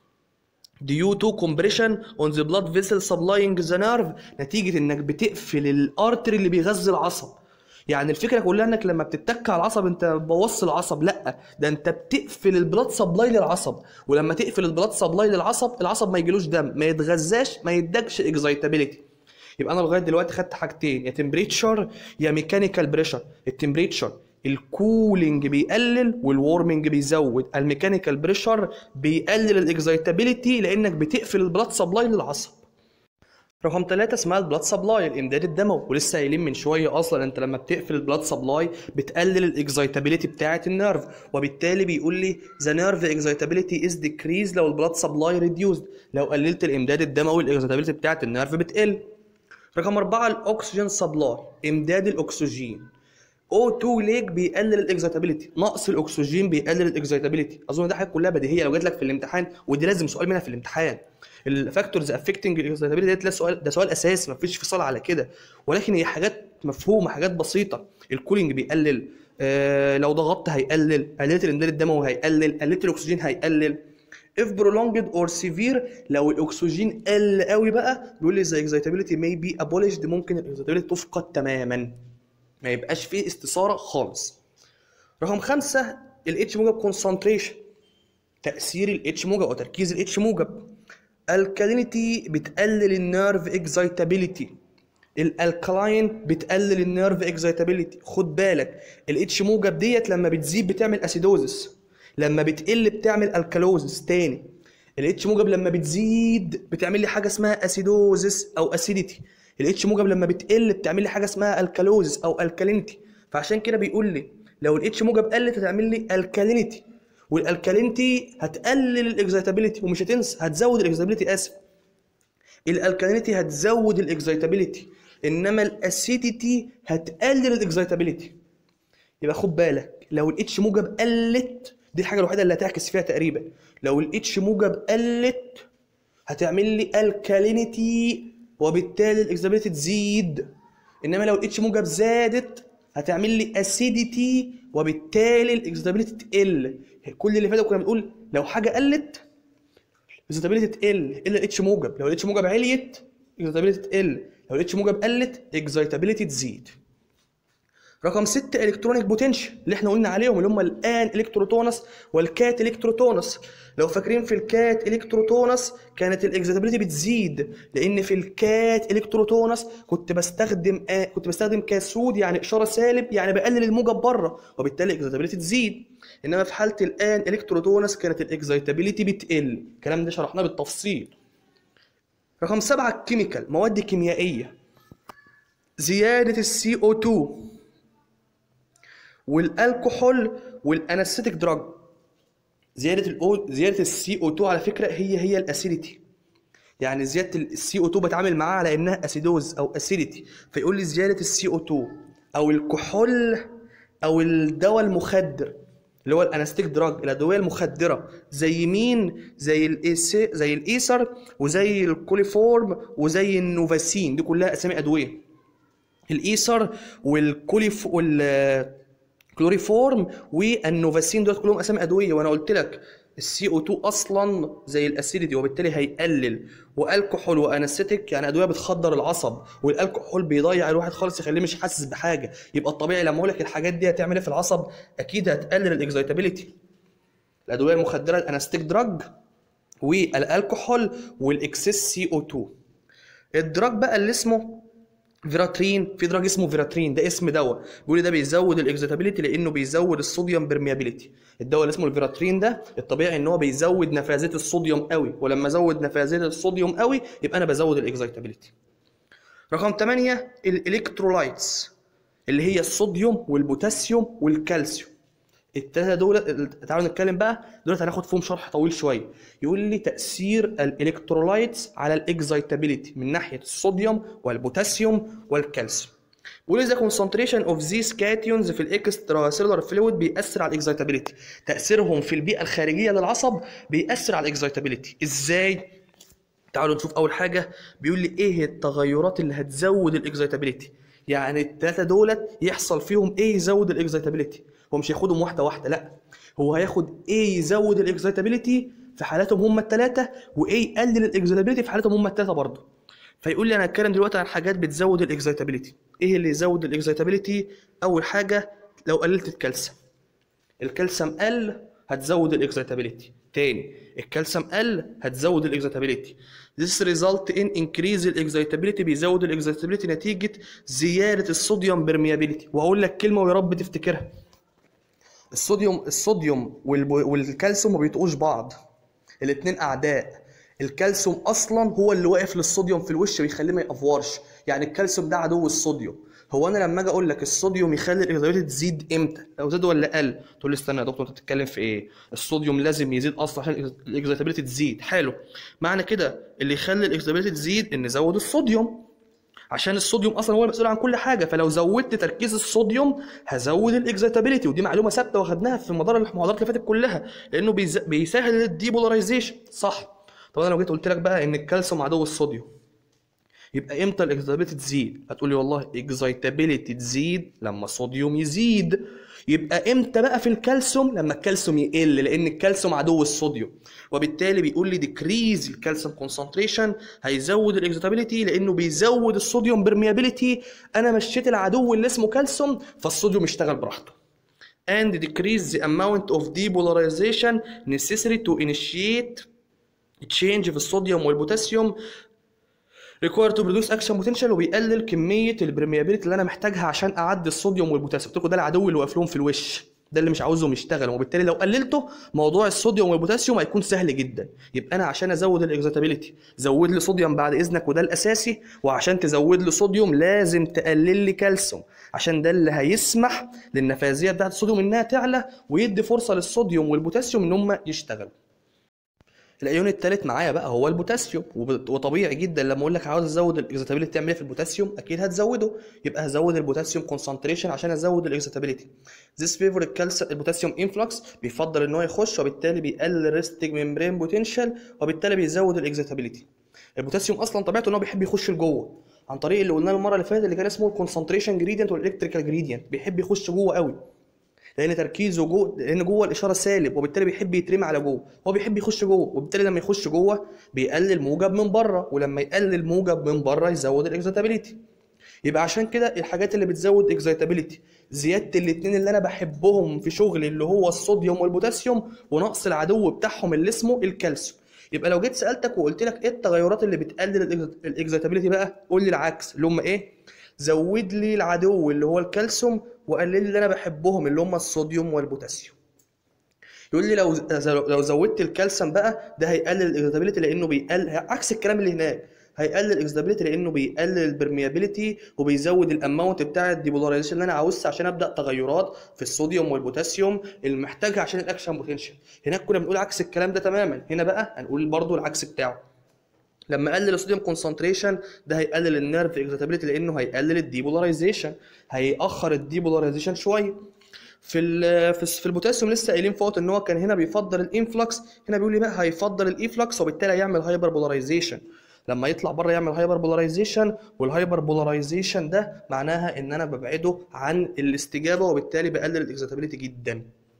due to compression on the blood vessel supplying the nerve نتيجة انك بتقفل الارتري اللي بيغذي العصب يعني الفكرة كلها انك لما بتتك على العصب انت بوصل العصب لا ده انت بتقفل البلاد سبلاي للعصب ولما تقفل البلاد سبلاي للعصب العصب ما يجيلوش دم ما يتغذاش ما يدكش اكزايتابيلتي يبقى انا لغايه دلوقتي خدت حاجتين يا تمبريتشر يا ميكانيكال بريشر التمبريتشر الكولينج بيقلل والورمنج بيزود الميكانيكال بريشر بيقلل الاكزايتابيلتي لانك بتقفل البلاد سبلاي للعصب رقم ثلاثة اسمها البلاد سبلاي الامداد الدموي ولسه قايلين من شويه اصلا انت لما بتقفل البلاد سبلاي بتقلل الاكزايتابيلتي بتاعه النيرف وبالتالي بيقول لي ذا نيرف اكزايتابيلتي از ديكريز لو البلاد سبلاي ريديوزد لو قللت الامداد الدموي الاكزايتابيلتي بتاعه النيرف بتقل رقم أربعة الأكسجين سبلاي إمداد الأكسجين O2 ليك بيقلل الاكزيتابيلتي نقص الاكسجين بيقلل الاكزيتابيلتي اظن ده حاجه كلها بديهيه لو جات لك في الامتحان ودي لازم سؤال منها في الامتحان الفاكتورز افكتنج الاكزيتابيلتي ده سؤال ده سؤال اساسي ما فيش فصال على كده ولكن هي حاجات مفهومه حاجات بسيطه الكولينج بيقلل آه لو ضغطت هيقلل قللت الامداد الدموي هيقلل قللت الاكسجين هيقلل if prolonged or severe لو الاكسجين قل قوي بقى بيقول لي the excitability may be abolished ممكن الاكزيتابيلتي تفقد تماما ما يبقاش فيه استثاره خالص رقم خمسة الاتش موجب كونسنتريشن تأثير الاتش موجب أو تركيز الاتش موجب الكالينيتي بتقلل النيرف اكزايتابيليتي الالكلاين بتقلل النيرف اكزايتابيليتي خد بالك الاتش موجب ديت لما بتزيد بتعمل اسيدوزس لما بتقل بتعمل الكالوزس تاني الاتش موجب لما بتزيد بتعمل لي حاجه اسمها اسيدوزس او اسيديتي الاتش موجب لما بتقل بتعمل لي حاجه اسمها الكالوزس او الكالينيتي فعشان كده بيقول لي لو الاتش موجب قلت هتعمل لي الكالينيتي والالكالينيتي هتقلل الاكزايتابيليتي ومش هتنسى هتزود الاكزايتابيليتي اسف الالكالينيتي هتزود الاكزايتابيليتي انما الاسيديتي هتقلل الاكزايتابيليتي يبقى خد بالك لو الاتش موجب قلت دي الحاجه الوحيده اللي هتعكس فيها تقريبا لو الاتش موجب قلت هتعمل لي الكالينيتي وبالتالي الاكزابيلتي تزيد انما لو الاتش موجب زادت هتعمل لي اسيديتي وبالتالي الاكزابيلتي تقل كل اللي فات كنا بنقول لو حاجه قلت الاكزابيلتي تقل الا الاتش موجب لو الاتش موجب عليت الاكزابيلتي تقل لو الاتش موجب قلت اكزايتابيلتي تزيد رقم 6 الكترونيك بوتنشال اللي احنا قلنا عليهم اللي هم الان الكتروتونس والكات الكتروتونس لو فاكرين في الكات الكتروتونس كانت الاكزيتابيليتي بتزيد لان في الكات الكتروتونس كنت بستخدم آه كنت بستخدم كاسود يعني اشاره سالب يعني بقلل الموجب بره وبالتالي الاكزيتابيليتي تزيد انما في حاله الان الكتروتونس كانت الاكزيتابيليتي بتقل الكلام ده شرحناه بالتفصيل رقم سبعة الكيميكال مواد كيميائية زيادة السي او 2 والالكحول والانستيك دراج زياده الاو زياده السي او 2 على فكره هي هي الاسيديتي يعني زياده السي او 2 بتعامل معاها على انها اسيدوز او اسيديتي فيقول لي زياده السي او 2 او الكحول او الدواء المخدر اللي هو الانستيك دراج الادويه المخدره زي مين زي الايس زي الايسر وزي الكوليفورم وزي النوفاسين دي كلها اسامي ادويه الايسر والكوليف وال كلوريفورم والنوفاسين دول كلهم اسامي ادويه وانا قلت لك السي او 2 اصلا زي الاسيديتي وبالتالي هيقلل والكحول وانستيك يعني ادويه بتخدر العصب والالكحول بيضيع الواحد خالص يخليه مش حاسس بحاجه يبقى الطبيعي لما اقول لك الحاجات دي هتعمل ايه في العصب اكيد هتقلل الاكزايتابيليتي الادويه المخدره الانستيك دراج والالكحول والاكسس سي او 2 الدراج بقى اللي اسمه فيراترين في دراج اسمه فيراترين ده اسم دواء بيقول لي ده بيزود الاكزيتابيليتي لانه بيزود الصوديوم برميابيليتي الدواء اللي اسمه الفيراترين ده الطبيعي ان هو بيزود نفاذات الصوديوم قوي ولما ازود نفاذات الصوديوم قوي يبقى انا بزود الاكزيتابيليتي رقم 8 الالكترولايتس اللي هي الصوديوم والبوتاسيوم والكالسيوم التلاته دول تعالوا نتكلم بقى دول هناخد فيهم شرح طويل شويه يقول لي تاثير الالكترولايتس على الاكزايتابيليتي من ناحيه الصوديوم والبوتاسيوم والكالسيوم بيقول لي the concentration of these cations في الاكسترا سيلولار فلويد بيأثر على الاكزايتابيليتي تأثيرهم في البيئة الخارجية للعصب بيأثر على الاكزايتابيليتي ازاي؟ تعالوا نشوف اول حاجة بيقول لي ايه التغيرات اللي هتزود الاكزايتابيليتي يعني التلاتة دولت يحصل فيهم ايه يزود الاكزايتابيليتي هو مش هياخدهم واحده واحده لا هو هياخد ايه يزود الاكزايتابيليتي في حالاتهم هم الثلاثه وايه يقلل الاكزايتابيليتي في حالاتهم هم الثلاثه برضه فيقول لي انا هتكلم دلوقتي عن حاجات بتزود الاكزايتابيليتي ايه اللي يزود الاكزايتابيليتي اول حاجه لو قللت الكالسيوم الكالسيوم قل هتزود الاكزايتابيليتي تاني الكالسيوم قل هتزود الاكزايتابيليتي This result in increase الاكزايتابيليتي بيزود الاكزايتابيليتي نتيجة زيادة الصوديوم برميابيليتي وهقول لك كلمة ويا رب تفتكرها الصوديوم الصوديوم والب- والكالسيوم ما بيطقوش بعض الاتنين اعداء الكالسيوم اصلا هو اللي واقف للصوديوم في الوش بيخليه ما يقفورش يعني الكالسيوم ده عدو الصوديوم هو انا لما اجي اقول لك الصوديوم يخلي الاكزابيلتي تزيد امتى لو زاد ولا قل تقول لي استنى يا دكتور انت بتتكلم في ايه الصوديوم لازم يزيد اصلا عشان الاكزابيلتي تزيد حلو معنى كده اللي يخلي الاكزابيلتي تزيد ان نزود الصوديوم عشان الصوديوم اصلا هو المسؤول عن كل حاجه فلو زودت تركيز الصوديوم هزود الاكزيتابيليتي ودي معلومه ثابته واخدناها في مدار المحاضرات اللي فاتت كلها لانه بيز... بيسهل الديبولاريزيشن صح طب انا لو جيت قلت لك بقى ان الكالسيوم عدو الصوديوم يبقى امتى الاكزيتابيليتي تزيد هتقول لي والله اكزيتابيليتي تزيد لما الصوديوم يزيد يبقى امتى بقى في الكالسيوم لما الكالسيوم يقل لان الكالسيوم عدو الصوديوم وبالتالي بيقول لي ديكريز الكالسيوم كونسنتريشن هيزود الاكزيتابيليتي لانه بيزود الصوديوم برميابيليتي انا مشيت العدو اللي اسمه كالسيوم فالصوديوم اشتغل براحته and decrease the amount of depolarization necessary to initiate change في الصوديوم والبوتاسيوم required to produce action potential وبيقلل كميه البرميابيليتي اللي انا محتاجها عشان اعدي الصوديوم والبوتاسيوم قلت لكم ده العدو اللي واقف لهم في الوش ده اللي مش عاوزهم يشتغلوا وبالتالي لو قللته موضوع الصوديوم والبوتاسيوم هيكون سهل جدا يبقى انا عشان ازود الاكزيتابيليتي زود لي صوديوم بعد اذنك وده الاساسي وعشان تزود لي صوديوم لازم تقلل لي كالسيوم عشان ده اللي هيسمح للنفاذيه بتاعت الصوديوم انها تعلى ويدي فرصه للصوديوم والبوتاسيوم ان هم يشتغلوا الايون التالت معايا بقى هو البوتاسيوم وب- وطبيعي جدا لما اقول لك عاوز ازود الاكزيتابيليتي تعمل ايه في البوتاسيوم اكيد هتزوده يبقى هزود البوتاسيوم كونسنتريشن عشان ازود الاكزيتابيليتي this favor الكالسيوم البوتاسيوم انفلكس بيفضل ان هو يخش وبالتالي بيقلل ريستنج ميمبرين بوتنشال وبالتالي بيزود الاكزيتابيليتي البوتاسيوم اصلا طبيعته ان هو بيحب يخش لجوه عن طريق اللي قلناه المره اللي فاتت اللي كان اسمه الكونسنتريشن جريدينت والالكتريكال جريدينت بيحب يخش جوه قوي لان تركيزه جوه لان جوه الاشاره سالب وبالتالي بيحب يترمي على جوه هو بيحب يخش جوه وبالتالي لما يخش جوه بيقلل موجب من بره ولما يقلل موجب من بره يزود الاكزيتابيليتي يبقى عشان كده الحاجات اللي بتزود اكزايتابيليتي زياده الاثنين اللي انا بحبهم في شغلي اللي هو الصوديوم والبوتاسيوم ونقص العدو بتاعهم اللي اسمه الكالسيوم يبقى لو جيت سالتك وقلت لك ايه التغيرات اللي بتقلل الاكزايتابيليتي بقى قول لي العكس اللي هم ايه زود لي العدو اللي هو الكالسيوم وقلل لي اللي انا بحبهم اللي هم الصوديوم والبوتاسيوم يقول لي لو لو زودت الكالسيوم بقى ده هيقلل الاكزابيلتي لانه بيقلل عكس الكلام اللي هناك هيقلل الاكزابيلتي لانه بيقلل البرميابيلتي وبيزود الاماونت بتاع الديبولاريزيشن اللي انا عاوزها عشان ابدا تغيرات في الصوديوم والبوتاسيوم اللي محتاجها عشان الاكشن بوتنشال هناك كنا بنقول عكس الكلام ده تماما هنا بقى هنقول برضو العكس بتاعه لما اقلل الصوديوم كونسنتريشن ده هيقلل النيرف اكزاتابيلتي لانه هيقلل الديبولاريزيشن هيأخر الديبولاريزيشن شويه في ال في, في البوتاسيوم لسه قايلين فوق ان هو كان هنا بيفضل الانفلكس هنا بيقول لي بقى هيفضل الايفلكس وبالتالي هيعمل هايبر بولاريزيشن لما يطلع بره يعمل هايبر بولاريزيشن والهايبر بولاريزيشن ده معناها ان انا ببعده عن الاستجابه وبالتالي بقلل الاكزاتابيلتي جدا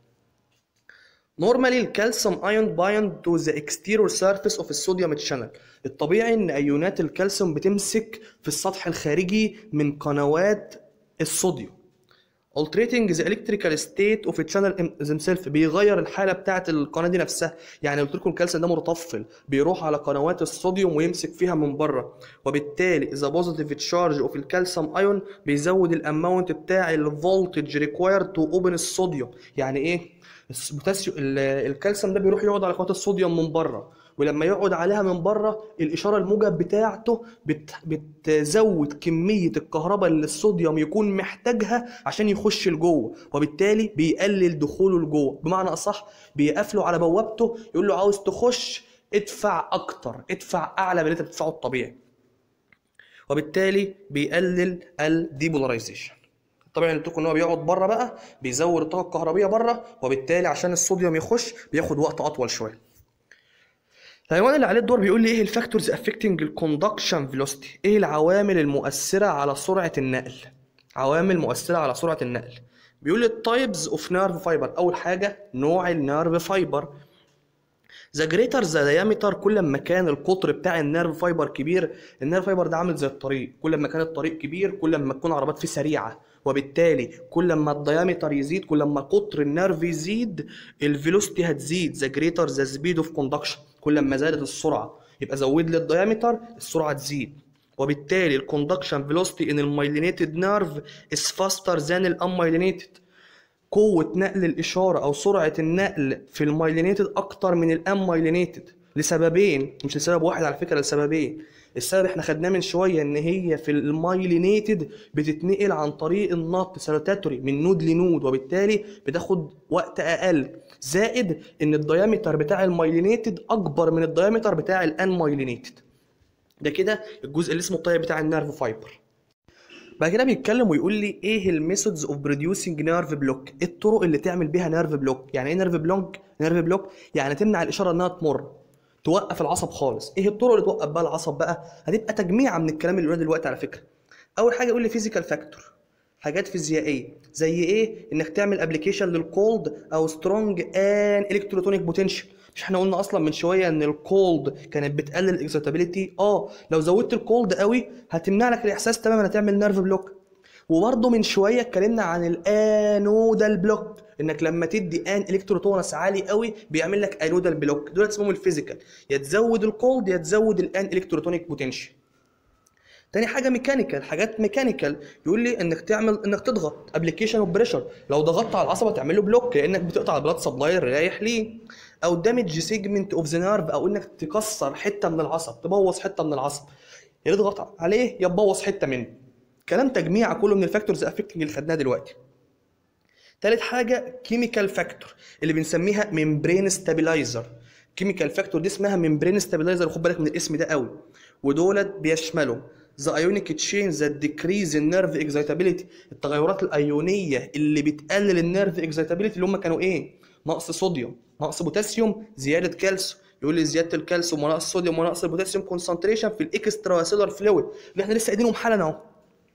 Normally الكالسيوم ion bind to the exterior surface of الصوديوم channel الطبيعي ان ايونات الكالسيوم بتمسك في السطح الخارجي من قنوات الصوديوم altering the electrical state of the channel themselves بيغير الحاله بتاعه القناه دي نفسها يعني قلت لكم الكالسيوم ده متطفل بيروح على قنوات الصوديوم ويمسك فيها من بره وبالتالي the positive charge of الكالسيوم ايون بيزود الاماونت بتاع الفولتج required to open الصوديوم يعني ايه البوتاسيوم الكالسيوم ده بيروح يقعد على قناه الصوديوم من بره ولما يقعد عليها من بره الاشاره الموجب بتاعته بت... بتزود كميه الكهرباء اللي الصوديوم يكون محتاجها عشان يخش لجوه وبالتالي بيقلل دخوله لجوه بمعنى اصح بيقفله على بوابته يقول له عاوز تخش ادفع اكتر ادفع اعلى من اللي انت بتدفعه الطبيعي وبالتالي بيقلل الديبولاريزيشن طبعا قلت لكم ان هو بيقعد بره بقى بيزود الطاقه الكهربيه بره وبالتالي عشان الصوديوم يخش بياخد وقت اطول شويه العنوان اللي عليه الدور بيقول لي ايه الفاكتورز افكتنج الكوندكشن فيلوسيتي ايه العوامل المؤثره على سرعه النقل عوامل مؤثره على سرعه النقل بيقول لي التايبز اوف نيرف فايبر اول حاجه نوع النيرف فايبر ذا جريتر ذا دايمتر كل ما كان القطر بتاع النيرف فايبر كبير النيرف فايبر ده عامل زي الطريق كل ما كان الطريق كبير كل ما تكون عربات فيه سريعه وبالتالي كل ما الديامتر يزيد كل ما قطر النيرف يزيد الفيلوسيتي هتزيد ذا جريتر ذا سبيد اوف كوندكشن كل ما زادت السرعه يبقى زود لي الديامتر السرعه تزيد وبالتالي الكوندكشن فيلوسيتي ان المايلينيتد نيرف از فاستر ذان الانمايلينيتد قوة نقل الإشارة أو سرعة النقل في المايلينيتد أكتر من الأنمايلينيتد لسببين مش لسبب واحد على فكرة لسببين السبب احنا خدناه من شويه ان هي في المايلينيتد بتتنقل عن طريق النط سيروتاتوري من نود لنود وبالتالي بتاخد وقت اقل زائد ان الديامتر بتاع المايلينيتد اكبر من الديامتر بتاع الانمايلينيتد ده كده الجزء اللي اسمه الطيب بتاع النيرف فايبر بعد كده بيتكلم ويقول لي ايه الميثودز اوف بروديوسنج نيرف بلوك ايه الطرق اللي تعمل بيها نيرف بلوك يعني ايه نيرف بلوك نيرف بلوك يعني تمنع الاشاره انها تمر توقف العصب خالص ايه الطرق اللي توقف بقى العصب بقى هتبقى تجميعه من الكلام اللي قلنا دلوقتي على فكره اول حاجه يقول لي فيزيكال فاكتور حاجات فيزيائيه زي ايه انك تعمل ابلكيشن للكولد او سترونج ان الكتروتونيك بوتنشال مش احنا قلنا اصلا من شويه ان الكولد كانت بتقلل الاكسيتابيليتي اه لو زودت الكولد قوي هتمنع لك الاحساس تماما هتعمل نيرف بلوك وبرضه من شويه اتكلمنا عن الانودال بلوك انك لما تدي ان الكتروتونس عالي قوي بيعمل لك انودال بلوك دول اسمهم الفيزيكال يا تزود الكولد يا تزود الان الكتروتونيك بوتنشال تاني حاجه ميكانيكال حاجات ميكانيكال يقول لي انك تعمل انك تضغط ابلكيشن اوف بريشر لو ضغطت على العصب تعمل له بلوك لانك بتقطع البلاد سبلاي رايح ليه او دامج سيجمنت اوف ذا نيرف او انك تكسر حته من العصب تبوظ حته من العصب يا تضغط عليه يا تبوظ حته منه كلام تجميع كله من الفاكتورز افكتنج اللي خدناها دلوقتي تالت حاجه كيميكال فاكتور اللي بنسميها ممبرين ستابيلايزر كيميكال فاكتور دي اسمها ممبرين ستابيلايزر خد بالك من الاسم ده قوي ودولت بيشملوا ذا ايونيك تشين ذات ديكريز النيرف اكزايتابيليتي التغيرات الايونيه اللي بتقلل النيرف اكزايتابيليتي اللي هم كانوا ايه نقص صوديوم نقص بوتاسيوم زياده كالسيوم يقول لي زياده الكالسيوم ونقص الصوديوم ونقص البوتاسيوم كونسنتريشن في الاكسترا سيلر فلويد اللي احنا لسه قايلينهم حالا اهو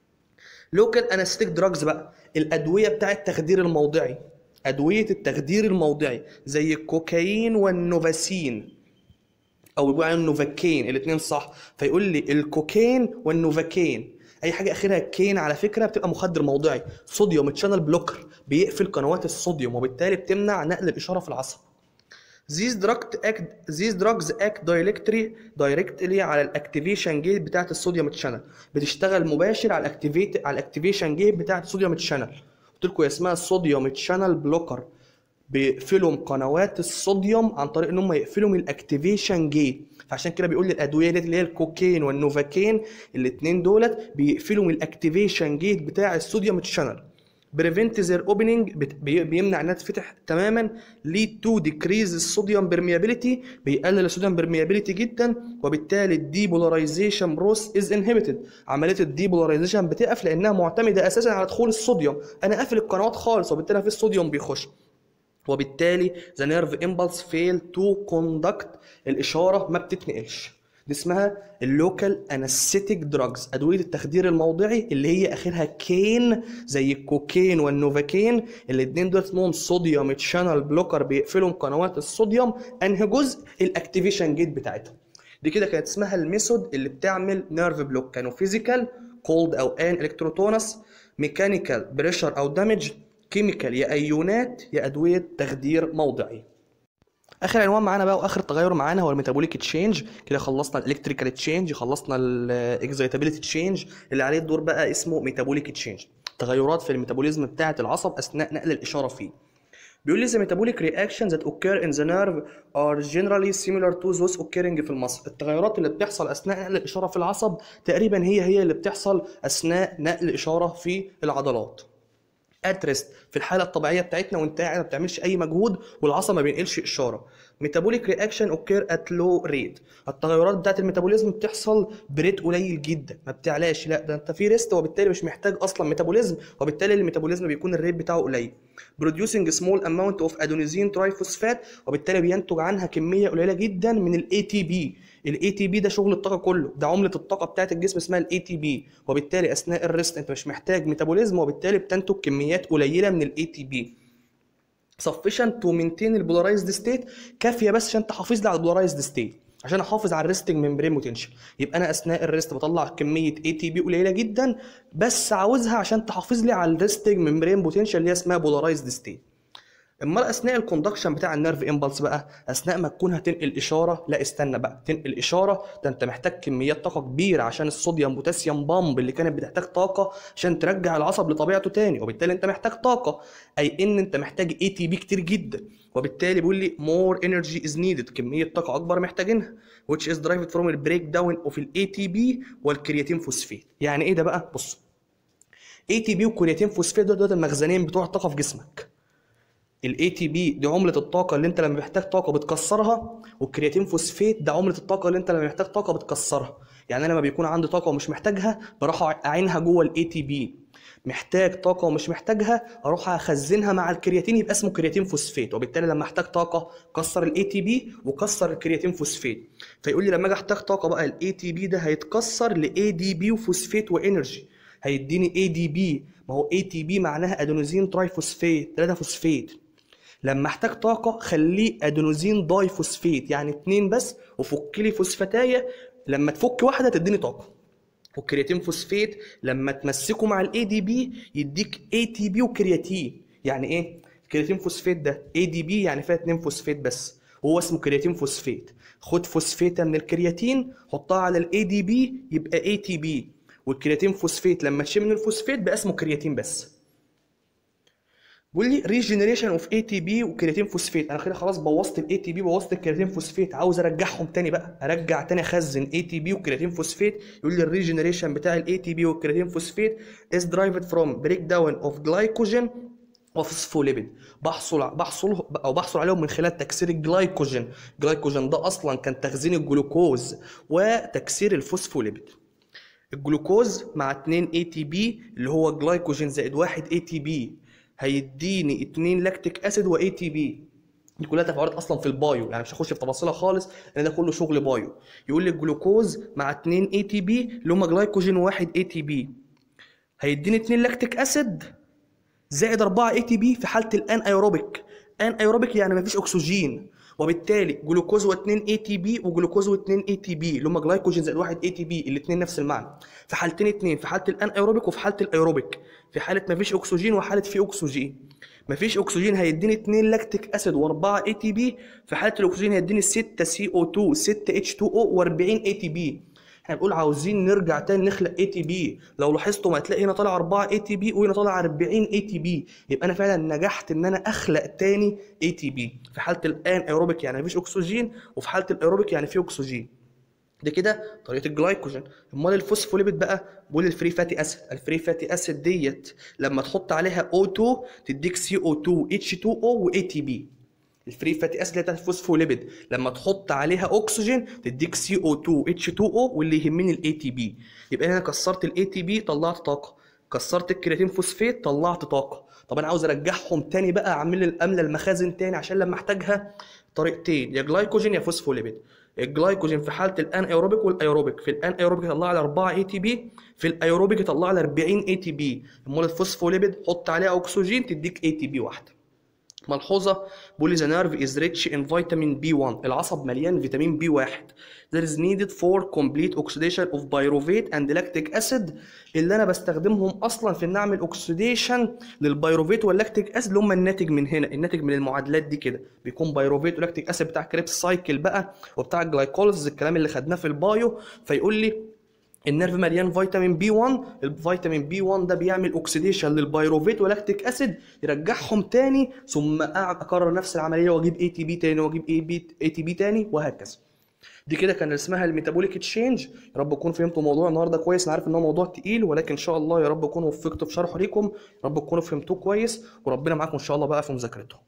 لوكال انستيك دراجز بقى الادويه بتاع التخدير الموضعي ادويه التخدير الموضعي زي الكوكايين والنوفاسين او بيقولوا عليهم نوفاكين الاثنين صح فيقول لي الكوكين والنوفاكين اي حاجه اخرها كين على فكره بتبقى مخدر موضعي صوديوم تشانل بلوكر بيقفل قنوات الصوديوم وبالتالي بتمنع نقل الاشاره في العصب These drugs act these drugs act directly directly على الاكتيفيشن جيت بتاعت الصوديوم تشانل بتشتغل مباشر على الاكتيفيت على الاكتيفيشن جيت بتاعت الصوديوم تشانل قلت لكم اسمها الصوديوم تشانل بلوكر بيقفلوا قنوات الصوديوم عن طريق ان هم يقفلوا من الاكتيفيشن جيت فعشان كده بيقول لي الادويه دي اللي هي الكوكين والنوفاكين الاثنين دولت بيقفلوا من الاكتيفيشن جيت بتاع الصوديوم تشانل بريفنت زير اوبننج بيمنع انها تفتح تماما ليد تو ديكريز الصوديوم برميابيليتي بيقلل الصوديوم برميابيليتي جدا وبالتالي الديبولاريزيشن بروس از انهبيتد عمليه الديبولاريزيشن بتقف لانها معتمده اساسا على دخول الصوديوم انا قافل القنوات خالص وبالتالي في الصوديوم بيخش وبالتالي ذا نيرف امبلس فيل تو كوندكت الاشاره ما بتتنقلش دي اسمها اللوكال انستيك دراجز ادويه التخدير الموضعي اللي هي اخرها كين زي الكوكين والنوفاكين الاثنين دول اسمهم صوديوم تشانل بلوكر بيقفلوا قنوات الصوديوم انهي جزء الاكتيفيشن جيت بتاعتهم دي كده كانت اسمها الميثود اللي بتعمل نيرف بلوك كانوا فيزيكال كولد او ان الكتروتونس ميكانيكال بريشر او دامج كيميكال يا ايونات يا ادويه تخدير موضعي اخر عنوان معانا بقى واخر تغير معانا هو الميتابوليك تشينج كده خلصنا الالكتريكال تشينج خلصنا الاكزايتابيليتي تشينج اللي عليه الدور بقى اسمه ميتابوليك تشينج تغيرات في الميتابوليزم بتاعه العصب اثناء نقل الاشاره فيه بيقول لي the metabolic reactions that occur in the nerve are generally similar to those occurring في المصل التغيرات اللي بتحصل اثناء نقل الاشاره في العصب تقريبا هي هي اللي بتحصل اثناء نقل الاشاره في العضلات اترست في الحاله الطبيعيه بتاعتنا وانت قاعد ما بتعملش اي مجهود والعصب ما بينقلش اشاره ميتابوليك رياكشن اوكير ات لو ريت التغيرات بتاعت الميتابوليزم بتحصل بريت قليل جدا ما بتعلاش لا ده انت في ريست وبالتالي مش محتاج اصلا ميتابوليزم وبالتالي الميتابوليزم بيكون الريت بتاعه قليل بروديوسنج سمول اماونت اوف ادونيزين ترايفوسفات وبالتالي بينتج عنها كميه قليله جدا من الاي تي بي الاي تي بي ده شغل الطاقه كله ده عمله الطاقه بتاعه الجسم اسمها الاي تي بي وبالتالي اثناء الريست انت مش محتاج ميتابوليزم وبالتالي بتنتج كميات قليله من الاي تي بي sufficient to maintain البولارايزد ستيت كافيه بس عشان تحافظ لي على البولارايزد ستيت عشان احافظ على الريستنج ممبرين بوتنشال يبقى انا اثناء الريست بطلع كميه اي تي بي قليله جدا بس عاوزها عشان تحافظ لي على الريستنج ممبرين بوتنشال اللي هي اسمها بولارايزد ستيت امال اثناء الكوندكشن بتاع النيرف امبلس بقى اثناء ما تكون هتنقل اشاره لا استنى بقى تنقل اشاره ده انت محتاج كميات طاقه كبيره عشان الصوديوم بوتاسيوم بامب اللي كانت بتحتاج طاقه عشان ترجع العصب لطبيعته تاني وبالتالي انت محتاج طاقه اي ان انت محتاج اي تي بي كتير جدا وبالتالي بيقول لي more energy is needed كميه طاقه اكبر محتاجينها which is derived from the breakdown of ال ATP والكرياتين فوسفات يعني ايه ده بقى بص ATP والكرياتين فوسفات دول دول المخزنين بتوع الطاقه في جسمك الاي تي بي دي عمله الطاقه اللي انت لما محتاج طاقه بتكسرها والكرياتين فوسفات ده عمله الطاقه اللي انت لما محتاج طاقه بتكسرها يعني انا لما بيكون عندي طاقه ومش محتاجها بروح اعينها جوه الاي تي بي محتاج طاقه ومش محتاجها اروح اخزنها مع الكرياتين يبقى اسمه كرياتين فوسفات وبالتالي لما احتاج طاقه كسر الاي تي بي وكسر الكرياتين فوسفات فيقول لي لما اجي احتاج طاقه بقى الاي تي بي ده هيتكسر لاي دي بي وفوسفات وانرجي هيديني اي دي بي ما هو اي تي بي معناها ادينوزين تراي فوسفات 3 فوسفات لما احتاج طاقة خليه ادينوزين داي فوسفيت يعني اتنين بس وفك لي فوسفاتاية لما تفك واحدة تديني طاقة والكرياتين فوسفيت لما تمسكه مع الاي دي بي يديك اي تي بي وكرياتين يعني ايه الكرياتين فوسفيت ده اي دي بي يعني فيها اتنين فوسفيت بس وهو اسمه كرياتين فوسفيت خد فوسفيتا من الكرياتين حطها على الاي دي بي يبقى اي تي بي والكرياتين فوسفيت لما تشيل من الفوسفيت بقى اسمه كرياتين بس بيقول لي ريجنريشن اوف اي تي بي وكرياتين فوسفيت انا كده خلاص بوظت الاي تي بي بوظت الكرياتين فوسفيت عاوز ارجعهم تاني بقى ارجع تاني اخزن اي تي بي وكرياتين فوسفيت يقول لي الريجنريشن بتاع الاي تي بي والكرياتين فوسفيت از درايفد فروم بريك داون اوف جلايكوجين وفوسفوليبيد بحصل بحصل او بحصل عليهم من خلال تكسير الجلايكوجين الجلايكوجين ده اصلا كان تخزين الجلوكوز وتكسير الفوسفوليبيد الجلوكوز مع 2 اي تي بي اللي هو جلايكوجين زائد 1 اي تي بي هيديني 2 لاكتيك اسيد واي تي بي دي كلها تفاعلات اصلا في البايو يعني مش هخش في تفاصيلها خالص لان ده كله شغل بايو يقول لي الجلوكوز مع 2 اي تي بي اللي هم جلايكوجين وواحد اي تي بي هيديني 2 لاكتيك اسيد زائد 4 اي تي بي في حاله الان ايروبيك ان ايروبيك يعني مفيش اكسجين وبالتالي جلوكوز و2 اي تي بي وجلوكوز و2 اي تي بي اللي هم جلايكوجين زائد 1 اي تي بي الاثنين نفس المعنى في حالتين اثنين في حاله الان ايروبيك وفي حاله الايروبيك في حاله ما فيش اكسجين وحاله في اكسجين ما فيش اكسجين هيديني 2 لاكتيك اسيد و4 اي تي بي في حاله الاكسجين هيديني 6 سي او 2 6 اتش 2 او و40 اي تي بي احنا بنقول عاوزين نرجع تاني نخلق اي تي بي لو لاحظتوا ما هتلاقي هنا طالع 4 اي تي بي وهنا طالع 40 اي تي بي يبقى انا فعلا نجحت ان انا اخلق تاني اي تي بي في حاله الان ايروبيك يعني مفيش اكسجين وفي حاله الايروبيك يعني في اكسجين دي كده طريقه الجلايكوجين امال الفوسفوليبيد بقى بقول الفري فاتي اسيد الفري فاتي اسيد ديت لما تحط عليها O2 تديك CO2 H2O و ATP الفري فاتي اسيد اللي بتاعت الفوسفوليبيد لما تحط عليها اكسجين تديك CO2 H2O واللي يهمني الاي تي بي يبقى انا كسرت الاي تي بي طلعت طاقه كسرت الكرياتين فوسفات طلعت طاقه طب انا عاوز ارجعهم تاني بقى اعمل لي املى المخازن تاني عشان لما احتاجها طريقتين يا جلايكوجين يا فوسفوليبيد الجلايكوجين في حاله الان ايروبيك والايروبيك في الان ايروبيك يطلع لي 4 اي تي بي في الايروبيك يطلع لي 40 اي تي بي امال الفوسفوليبيد حط عليها اكسجين تديك اي تي بي واحده ملحوظه بيقول لي the nerve is rich in vitamin B1 العصب مليان فيتامين بي 1 that is needed for complete oxidation of pyruvate and lactic acid اللي انا بستخدمهم اصلا في ان اعمل اوكسيديشن للبيروفيت واللاكتيك اسيد اللي هم الناتج من هنا الناتج من المعادلات دي كده بيكون بيروفيت ولاكتيك اسيد بتاع كريبس سايكل بقى وبتاع الجلايكوليز الكلام اللي خدناه في البايو فيقول لي النيرف مليان فيتامين بي 1 الفيتامين بي 1 ده بيعمل اوكسيديشن للبيروفيت ولاكتيك اسيد يرجعهم تاني ثم اكرر نفس العمليه واجيب اي تي بي تاني واجيب اي بي اي تي بي تاني وهكذا دي كده كان اسمها الميتابوليك تشينج يا رب تكونوا فهمتوا الموضوع النهارده كويس انا عارف ان هو موضوع تقيل ولكن ان شاء الله يا رب اكون وفقت في شرحه ليكم يا رب تكونوا فهمتوه كويس وربنا معاكم ان شاء الله بقى في مذاكرته